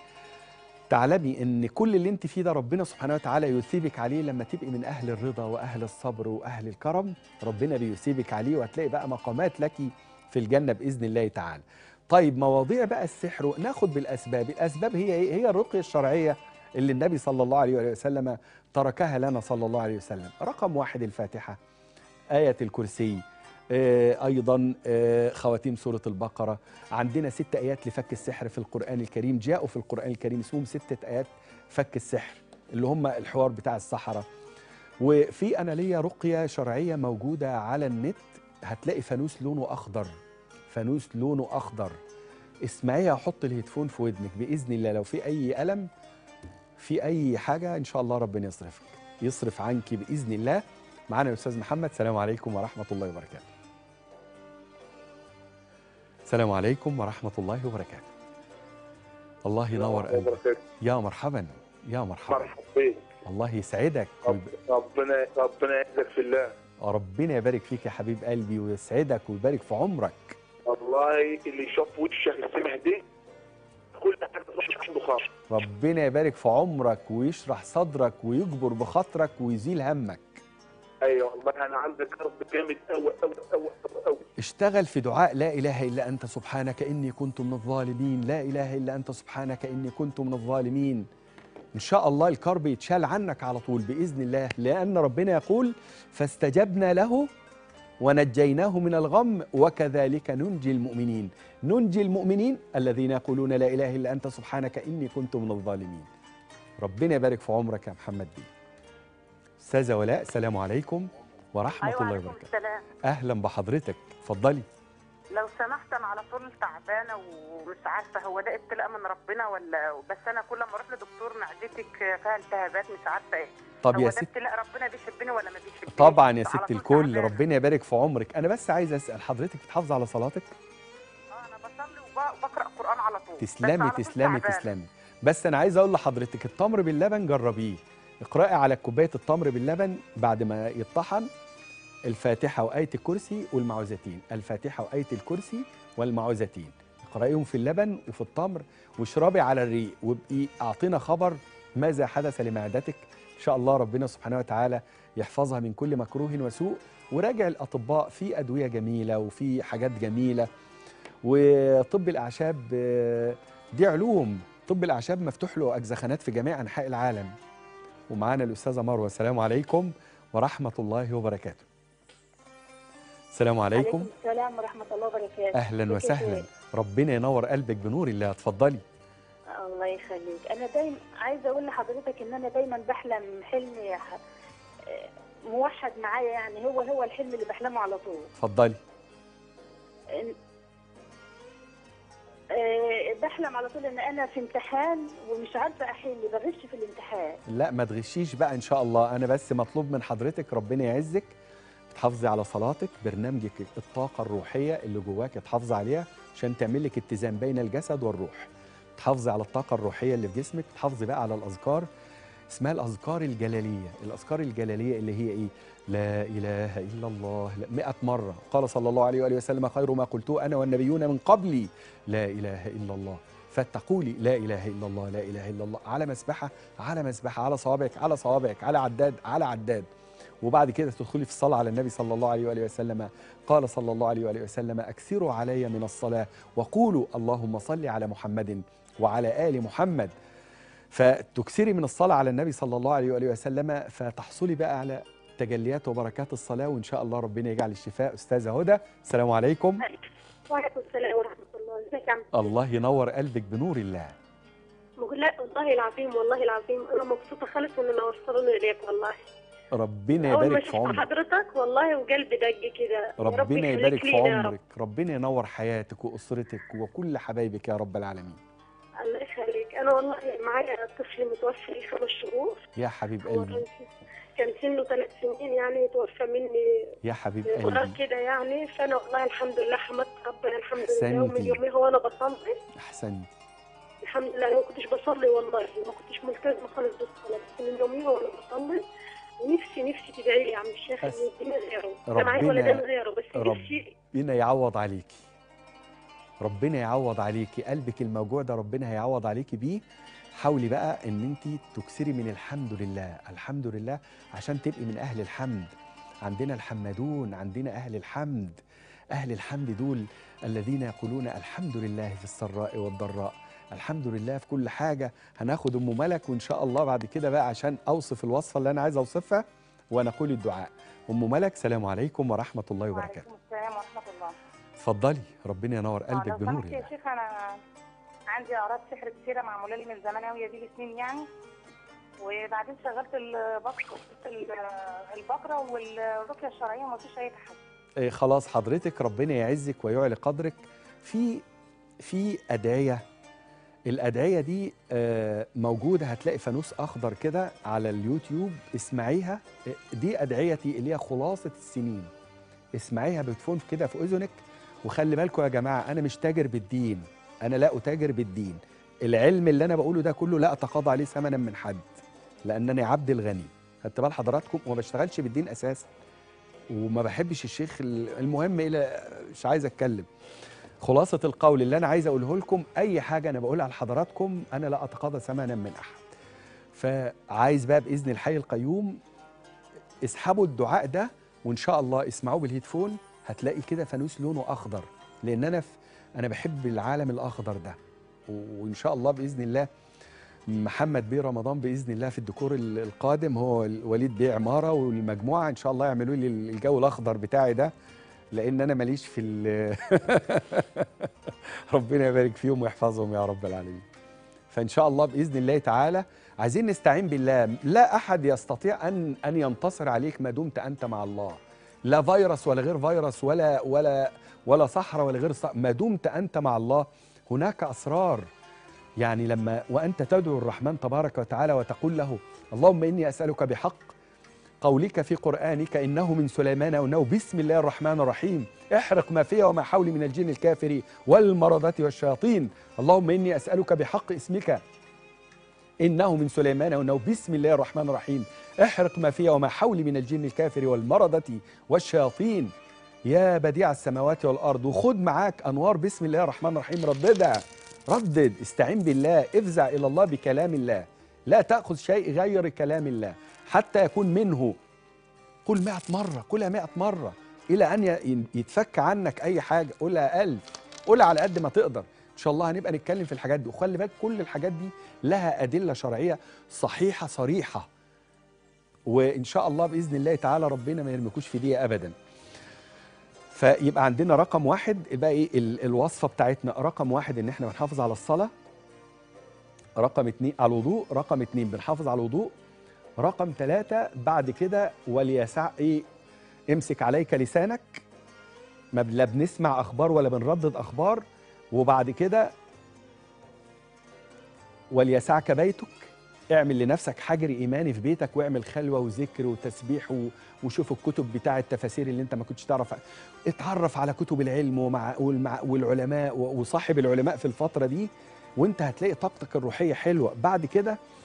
A: تعلمي ان كل اللي انت فيه ده ربنا سبحانه وتعالى يثيبك عليه لما تبقي من اهل الرضا واهل الصبر واهل الكرم ربنا بيثيبك عليه وهتلاقي بقى مقامات لك في الجنه باذن الله تعالى. طيب مواضيع بقى السحر ناخد بالاسباب، الاسباب هي ايه؟ هي الرقيه الشرعيه اللي النبي صلى الله عليه وآله وسلم تركها لنا صلى الله عليه وسلم. رقم واحد الفاتحه آية الكرسي آه، أيضا آه، خواتيم سورة البقرة عندنا ست آيات لفك السحر في القرآن الكريم جاءوا في القرآن الكريم اسمهم ستة آيات فك السحر اللي هم الحوار بتاع الصحراء وفي أنا ليا رقية شرعية موجودة على النت هتلاقي فانوس لونه أخضر فانوس لونه أخضر اسمعيها حط الهيدفون في ودنك بإذن الله لو في أي ألم في أي حاجة إن شاء الله ربنا يصرفك يصرف عنك بإذن الله معانا الأستاذ محمد السلام عليكم ورحمة الله وبركاته السلام عليكم ورحمة الله وبركاته الله ينور قلبك يا مرحبا يا مرحبا
L: مرحبا بك
A: الله يسعدك
L: ربنا ربنا يعزك في الله
A: ربنا يبارك فيك يا حبيب قلبي ويسعدك ويبارك في عمرك
L: والله اللي شاف وشك السمح دي كل حاجه تروح عنده خاطر
A: ربنا يبارك في عمرك ويشرح صدرك ويجبر بخاطرك ويزيل همك
L: ايوه والله انا عندي كرب جامد قوي قوي قوي قوي
A: اشتغل في دعاء لا إله إلا أنت سبحانك إني كنت من الظالمين لا إله إلا أنت سبحانك إني كنت من الظالمين إن شاء الله الكرب يتشال عنك على طول بإذن الله لأن ربنا يقول فاستجبنا له ونجيناه من الغم وكذلك ننجي المؤمنين ننجي المؤمنين الذين يقولون لا إله إلا أنت سبحانك إني كنت من الظالمين ربنا يبارك في عمرك يا محمد بيه أستاذة ولاء السلام عليكم ورحمة
R: أيوة
A: الله
R: عليكم
A: وبركاته
R: السلام
A: أهلا بحضرتك اتفضلي
R: لو سمحت انا على طول تعبانه ومش عارفه هو ده ابتلاء من ربنا ولا بس انا كل ما اروح لدكتور معدتك فيها التهابات مش عارفه ايه
A: طب
R: هو
A: يا
R: ده
A: ست
R: ابتلاء ربنا بيحبني ولا ما بيحبنيش
A: طبعا يا
R: على
A: ست
R: طول
A: الكل
R: تعبانة.
A: ربنا يبارك في عمرك انا بس عايز اسال حضرتك بتحافظي على صلاتك
R: انا بصلي وب- وبقرا قران على طول بس
A: تسلمي
R: على طول
A: تسلمي
R: تعبانة.
A: تسلمي بس انا عايز اقول لحضرتك التمر باللبن جربيه اقراي على كوبايه التمر باللبن بعد ما يطحن الفاتحه وايه الكرسي والمعوذتين الفاتحه وايه الكرسي والمعوذتين اقرايهم في اللبن وفي التمر واشربي على الريق وابقي اعطينا خبر ماذا حدث لمعدتك ان شاء الله ربنا سبحانه وتعالى يحفظها من كل مكروه وسوء وراجع الاطباء في ادويه جميله وفي حاجات جميله وطب الاعشاب آه، دي علوم طب الاعشاب مفتوح له اجزخانات في جميع انحاء العالم ومعانا الاستاذه مروه السلام عليكم ورحمه الله وبركاته السلام عليكم
J: السلام ورحمة الله وبركاته
A: اهلا
J: كيف
A: وسهلا
J: حالك؟
A: ربنا ينور قلبك بنور الله اتفضلي
J: الله يخليك أنا دايما عايزة أقول لحضرتك إن أنا دايما بحلم حلم ح- موحد معايا يعني هو هو الحلم اللي بحلمه على طول
A: اتفضلي
J: إن- آه، بحلم على طول ان انا في امتحان ومش عارفه احل بغش في الامتحان
A: لا ما تغشيش بقى ان شاء الله انا بس مطلوب من حضرتك ربنا يعزك تحافظي على صلاتك برنامجك الطاقه الروحيه اللي جواك تحافظي عليها عشان تعمل لك اتزان بين الجسد والروح تحافظي على الطاقه الروحيه اللي في جسمك تحافظي بقى على الاذكار اسمها الاذكار الجلاليه الاذكار الجلاليه اللي هي ايه لا اله الا الله لا 100 مره قال صلى الله عليه واله وسلم خير ما قلته انا والنبيون من قبلي لا اله الا الله فتقولي لا اله الا الله لا اله الا الله على مسبحه على مسبحه على صوابعك على صوابعك على عداد على عداد وبعد كده تدخلي في الصلاه على النبي صلى الله عليه واله وسلم قال صلى الله عليه واله وسلم اكثروا علي من الصلاه وقولوا اللهم صل على محمد وعلى ال محمد فتكثري من الصلاه على النبي صلى الله عليه واله وسلم فتحصلي بقى على تجليات وبركات الصلاه وان شاء الله ربنا يجعل الشفاء استاذه هدى السلام عليكم
F: وعليكم السلام ورحمة الله ازيك يا عم
A: الله ينور قلبك بنور الله
F: بقول لا والله العظيم والله العظيم انا مبسوطة خالص ان انا وصلوني اليك والله
A: ربنا
F: اول ما
A: يبارك
F: شفت
A: في عمرك
F: حضرتك والله وقلبي دق كده يا رب
A: ربنا
F: يخليك
A: يبارك في
F: لينا يا رب.
A: عمرك ربنا ينور حياتك واسرتك وكل حبايبك يا رب العالمين
F: الله يخليك انا والله معايا طفل متوفى لي خمس شهور
A: يا حبيب
F: هو
A: قلبي
F: كان كان سنه ثلاث سنين يعني توفى مني
A: يا حبيب
F: صغار
A: قلبي
F: كده يعني فانا والله الحمد لله حمدت ربنا الحمد لله ومن
A: أحسنتي.
F: يوميها وانا بصلي
A: احسنت
F: الحمد لله انا ما كنتش بصلي والله ما كنتش ملتزمه خالص بالصلاه بس من يوميها وانا بصلي ونفسي نفسي تدعي لي يا عم الشيخ ان
A: أس-
F: يديني غيره انا معايا
A: ربنا-
F: ولدين غيره بس نفسي
A: ربنا يعوض عليكي ربنا يعوض عليكي قلبك الموجوع ده ربنا هيعوض عليكي بيه حاولي بقى ان انت تكسري من الحمد لله الحمد لله عشان تبقي من اهل الحمد عندنا الحمدون عندنا اهل الحمد اهل الحمد دول الذين يقولون الحمد لله في السراء والضراء الحمد لله في كل حاجه هناخد ام ملك وان شاء الله بعد كده بقى عشان اوصف الوصفه اللي انا عايز اوصفها ونقول الدعاء ام ملك سلام عليكم ورحمه الله وبركاته
R: وعليكم السلام ورحمة الله
A: اتفضلي ربنا ينور
R: آه،
A: قلبك
R: لو
A: بنور
R: سمحت يا
A: الله
R: شيخ أنا عندي أعراض سحر كتيرة معمولة لي من زمان أوي دي سنين يعني وبعدين شغلت البقرة البقرة والرقية الشرعية ومفيش أي تحسن
A: إيه خلاص حضرتك ربنا يعزك ويعلي قدرك في في ادعيه الادعيه دي آه، موجوده هتلاقي فانوس اخضر كده على اليوتيوب اسمعيها إيه، دي ادعيتي اللي هي خلاصه السنين اسمعيها بتفون كده في اذنك وخلي بالكم يا جماعه انا مش تاجر بالدين انا لا اتاجر بالدين العلم اللي انا بقوله ده كله لا اتقاضى عليه ثمنا من حد لانني عبد الغني خدت بال حضراتكم وما بشتغلش بالدين اساسا وما بحبش الشيخ ال- المهم الى مش عايز اتكلم خلاصه القول اللي انا عايز اقوله لكم اي حاجه انا بقولها لحضراتكم انا لا اتقاضى ثمنا من احد فعايز بقى باذن الحي القيوم اسحبوا الدعاء ده وان شاء الله اسمعوه بالهيدفون هتلاقي كده فانوس لونه اخضر لان انا في انا بحب العالم الاخضر ده وان شاء الله باذن الله محمد بيه رمضان باذن الله في الديكور ال- القادم هو وليد بيه عماره والمجموعه ان شاء الله يعملوا لي الجو الاخضر بتاعي ده لان انا ماليش في ال- ربنا يبارك فيهم ويحفظهم يا رب العالمين فان شاء الله باذن الله تعالى عايزين نستعين بالله لا احد يستطيع ان ان ينتصر عليك ما دمت انت مع الله لا فيروس ولا غير فيروس ولا ولا ولا صحراء ولا غير صحراء ما دمت انت مع الله هناك اسرار يعني لما وانت تدعو الرحمن تبارك وتعالى وتقول له اللهم اني اسالك بحق قولك في قرآنك إنه من سليمان وإنه بسم الله الرحمن الرحيم احرق ما فيها وما حولي من الجن الكافر والمرضة والشياطين اللهم إني أسألك بحق اسمك إنه من سليمان وإنه بسم الله الرحمن الرحيم احرق ما فيها وما حولي من الجن الكافر والمرضة والشياطين يا بديع السماوات والأرض وخد معاك أنوار بسم الله الرحمن الرحيم رددها ردد استعين بالله افزع إلى الله بكلام الله لا تأخذ شيء غير كلام الله حتى يكون منه قل مئة مرة قلها مئة مرة إلى أن ي- يتفك عنك أي حاجة قولها أقل قولها على قد ما تقدر إن شاء الله هنبقى نتكلم في الحاجات دي وخلي بالك كل الحاجات دي لها أدلة شرعية صحيحة صريحة وإن شاء الله بإذن الله تعالى ربنا ما يرمكوش في دي أبدا فيبقى عندنا رقم واحد بقى إيه ال- الوصفة بتاعتنا رقم واحد إن إحنا بنحافظ على الصلاة رقم اتنين على الوضوء رقم اتنين بنحافظ على الوضوء رقم ثلاثة بعد كده وليسع ايه امسك عليك لسانك ما ب- لا بنسمع اخبار ولا بنردد اخبار وبعد كده وليسعك بيتك اعمل لنفسك حجر ايماني في بيتك واعمل خلوه وذكر وتسبيح و- وشوف الكتب بتاع التفاسير اللي انت ما كنتش تعرف اتعرف على كتب العلم ومع والمع والعلماء و- وصاحب العلماء في الفتره دي وانت هتلاقي طاقتك الروحيه حلوه بعد كده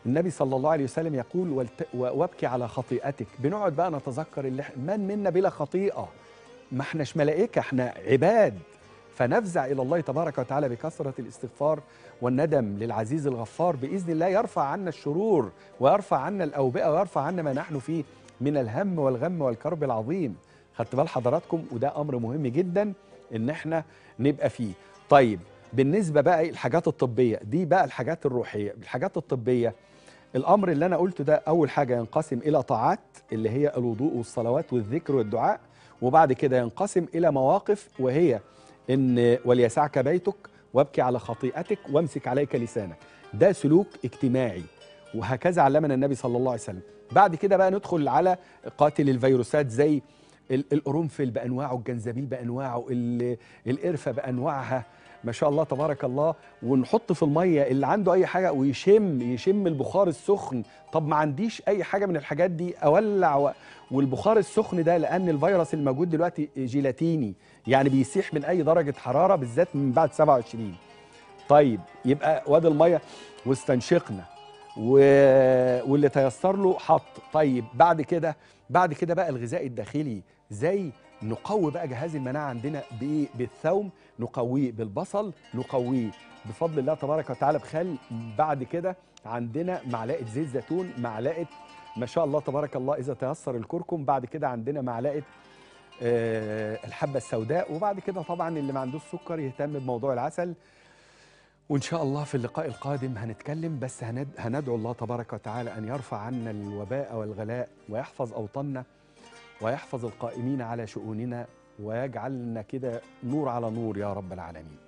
A: النبي صلى الله عليه وسلم يقول "والت- و- وابكي على خطيئتك بنقعد بقى نتذكر اللي إح- من منا بلا خطيئه ما احناش ملائكه احنا عباد فنفزع الى الله تبارك وتعالى بكثره الاستغفار والندم للعزيز الغفار باذن الله يرفع عنا الشرور ويرفع عنا الاوبئه ويرفع عنا ما نحن فيه من الهم والغم والكرب العظيم خدت بال حضراتكم وده امر مهم جدا ان احنا نبقى فيه طيب بالنسبه بقى الحاجات الطبيه دي بقى الحاجات الروحيه الحاجات الطبيه الامر اللي انا قلته ده اول حاجه ينقسم الى طاعات اللي هي الوضوء والصلوات والذكر والدعاء وبعد كده ينقسم الى مواقف وهي ان وليسعك بيتك وابكي على خطيئتك وامسك عليك لسانك ده سلوك اجتماعي وهكذا علمنا النبي صلى الله عليه وسلم بعد كده بقى ندخل على قاتل الفيروسات زي ال- القرنفل بانواعه الجنزبيل بانواعه ال- القرفه بانواعها ما شاء الله تبارك الله ونحط في الميه اللي عنده اي حاجه ويشم يشم البخار السخن طب ما عنديش اي حاجه من الحاجات دي اولع و... والبخار السخن ده لان الفيروس الموجود دلوقتي جيلاتيني يعني بيسيح من اي درجه حراره بالذات من بعد 27 طيب يبقى واد الميه واستنشقنا و... واللي تيسر له حط طيب بعد كده بعد كده بقى الغذاء الداخلي زي نقوي بقى جهاز المناعه عندنا بايه بالثوم نقويه بالبصل نقويه بفضل الله تبارك وتعالى بخل بعد كده عندنا معلقه زيت زيتون معلقه ما شاء الله تبارك الله اذا تيسر الكركم بعد كده عندنا معلقه آه، الحبه السوداء وبعد كده طبعا اللي ما عندوش سكر يهتم بموضوع العسل وان شاء الله في اللقاء القادم هنتكلم بس هند هندعو الله تبارك وتعالى ان يرفع عنا الوباء والغلاء ويحفظ اوطاننا ويحفظ القائمين على شؤوننا ويجعلنا كده نور على نور يا رب العالمين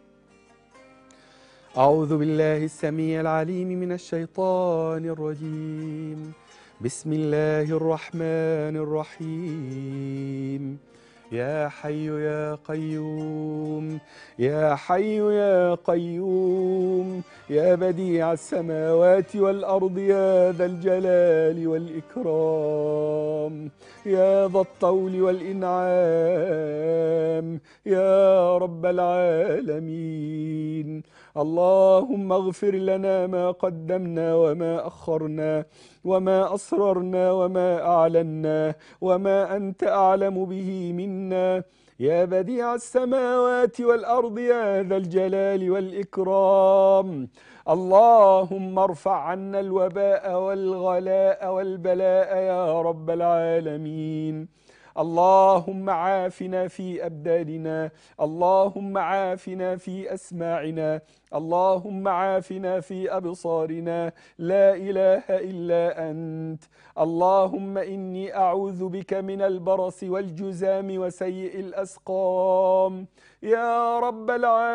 A: أعوذ بالله السميع العليم من الشيطان الرجيم بسم الله الرحمن الرحيم يا حي يا قيوم يا حي يا قيوم يا بديع السماوات والأرض يا ذا الجلال والإكرام يا ذا الطول والإنعام يا رب العالمين اللهم اغفر لنا ما قدمنا وما أخرنا وما أسررنا وما أعلنا وما أنت أعلم به منا يا بديع السماوات والأرض يا ذا الجلال والإكرام اللهم ارفع عنا الوباء والغلاء والبلاء يا رب العالمين اللهم عافنا في أبداننا اللهم عافنا في أسماعنا اللهم عافنا في أبصارنا لا إله إلا أنت اللهم إني أعوذ بك من البرص والجزام وسيء الأسقام يا رب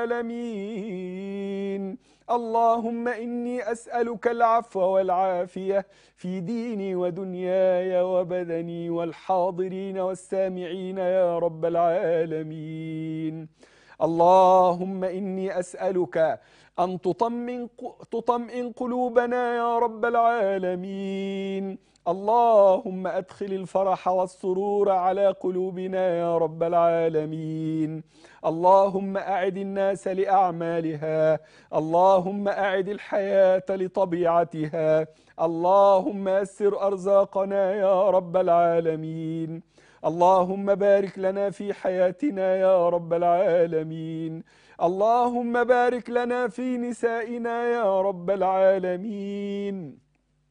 A: العالمين اللهم إني أسألك العفو والعافية في ديني ودنياي وبدني والحاضرين والسامعين يا رب العالمين اللهم إني أسألك أن تطمئن, تطمئن قلوبنا يا رب العالمين اللهم أدخل الفرح والسرور على قلوبنا يا رب العالمين اللهم أعد الناس لأعمالها اللهم أعد الحياة لطبيعتها اللهم يسر أرزاقنا يا رب العالمين اللهم بارك لنا في حياتنا يا رب العالمين اللهم بارك لنا في نسائنا يا رب العالمين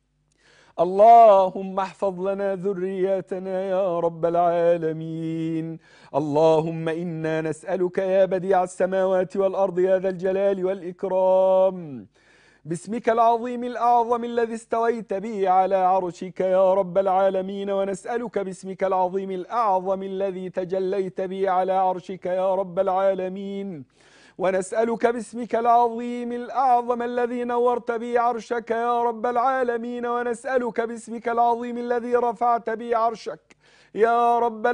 A: اللهم احفظ لنا ذرياتنا يا رب العالمين اللهم انا نسالك يا بديع السماوات والارض يا ذا الجلال والاكرام باسمك العظيم الاعظم الذي استويت به على عرشك يا رب العالمين ونسالك باسمك العظيم الاعظم الذي تجليت به على عرشك يا رب العالمين ونسألك باسمك العظيم الأعظم الذي نورت به عرشك يا رب العالمين ونسألك باسمك العظيم الذي رفعت به عرشك يا رب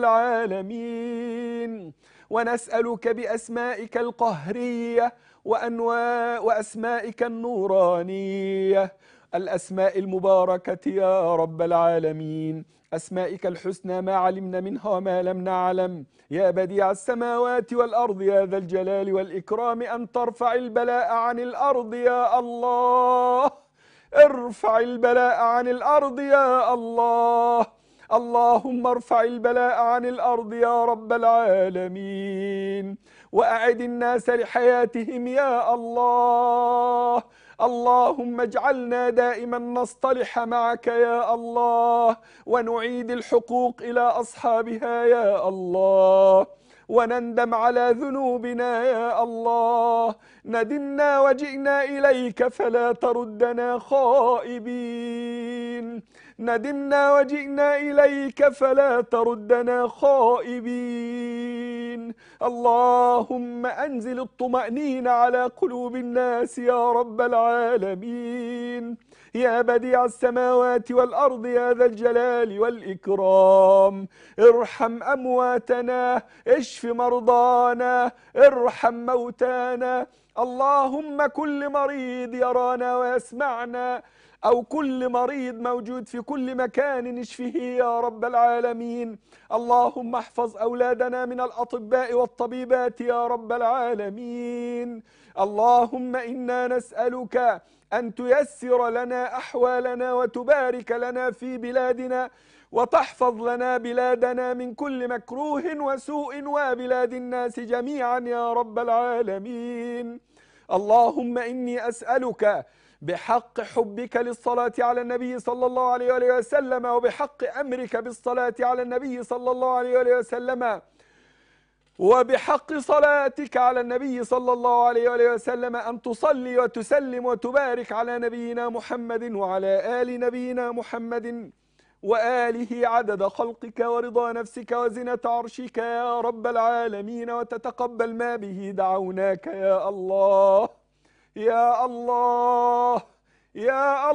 A: العالمين ونسألك بأسمائك القهرية وأنواع وأسمائك النورانية الأسماء المباركة يا رب العالمين أسمائك الحسنى ما علمنا منها وما لم نعلم يا بديع السماوات والأرض يا ذا الجلال والإكرام أن ترفع البلاء عن الأرض يا الله ارفع البلاء عن الأرض يا الله اللهم ارفع البلاء عن الأرض يا رب العالمين وأعد الناس لحياتهم يا الله اللهم اجعلنا دائما نصطلح معك يا الله ونعيد الحقوق إلى أصحابها يا الله ونندم على ذنوبنا يا الله ندمنا وجئنا إليك فلا تردنا خائبين ندمنا وجئنا إليك فلا تردنا خائبين اللهم أنزل الطمأنينة على قلوب الناس يا رب العالمين يا بديع السماوات والأرض يا ذا الجلال والإكرام ارحم أمواتنا اشف مرضانا ارحم موتانا اللهم كل مريض يرانا ويسمعنا أو كل مريض موجود في كل مكان اشفه يا رب العالمين اللهم احفظ أولادنا من الأطباء والطبيبات يا رب العالمين اللهم إنا نسألك أن تيسر لنا أحوالنا وتبارك لنا في بلادنا وتحفظ لنا بلادنا من كل مكروه وسوء وبلاد الناس جميعا يا رب العالمين اللهم إني أسألك بحق حبك للصلاة على النبي صلى الله عليه وآله وسلم وبحق أمرك بالصلاة على النبي صلى الله عليه وآله وسلم وبحق صلاتك على النبي صلى الله عليه وآله وسلم أن تصلي وتسلم وتبارك على نبينا محمد وعلى آل نبينا محمد وآله عدد خلقك ورضا نفسك وزنة عرشك يا رب العالمين وتتقبل ما به دعوناك يا الله يا الله يا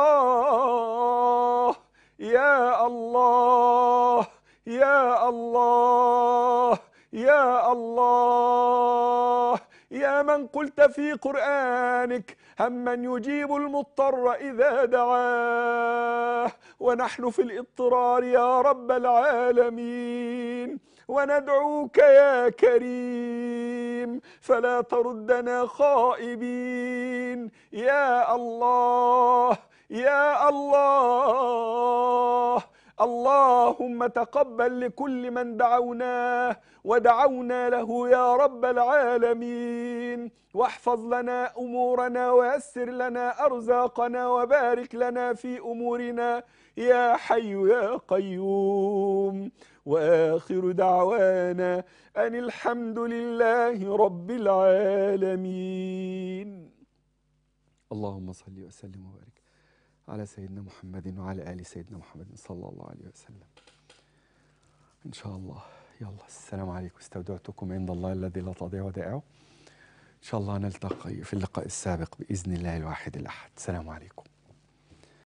A: الله يا الله يا الله يا الله يا من قلت في قرآنك همن يجيب المضطر إذا دعاه ونحن في الاضطرار يا رب العالمين وندعوك يا كريم فلا تردنا خائبين يا الله يا الله اللهم تقبل لكل من دعوناه ودعونا له يا رب العالمين واحفظ لنا امورنا ويسر لنا ارزاقنا وبارك لنا في امورنا يا حي يا قيوم واخر دعوانا ان الحمد لله رب العالمين اللهم صل وسلم وبارك على سيدنا محمد وعلى ال سيدنا محمد صلى الله عليه وسلم ان شاء الله يلا السلام عليكم استودعتكم عند الله الذي لا تضيع ودائعه ان شاء الله نلتقي في اللقاء السابق باذن الله الواحد الاحد السلام عليكم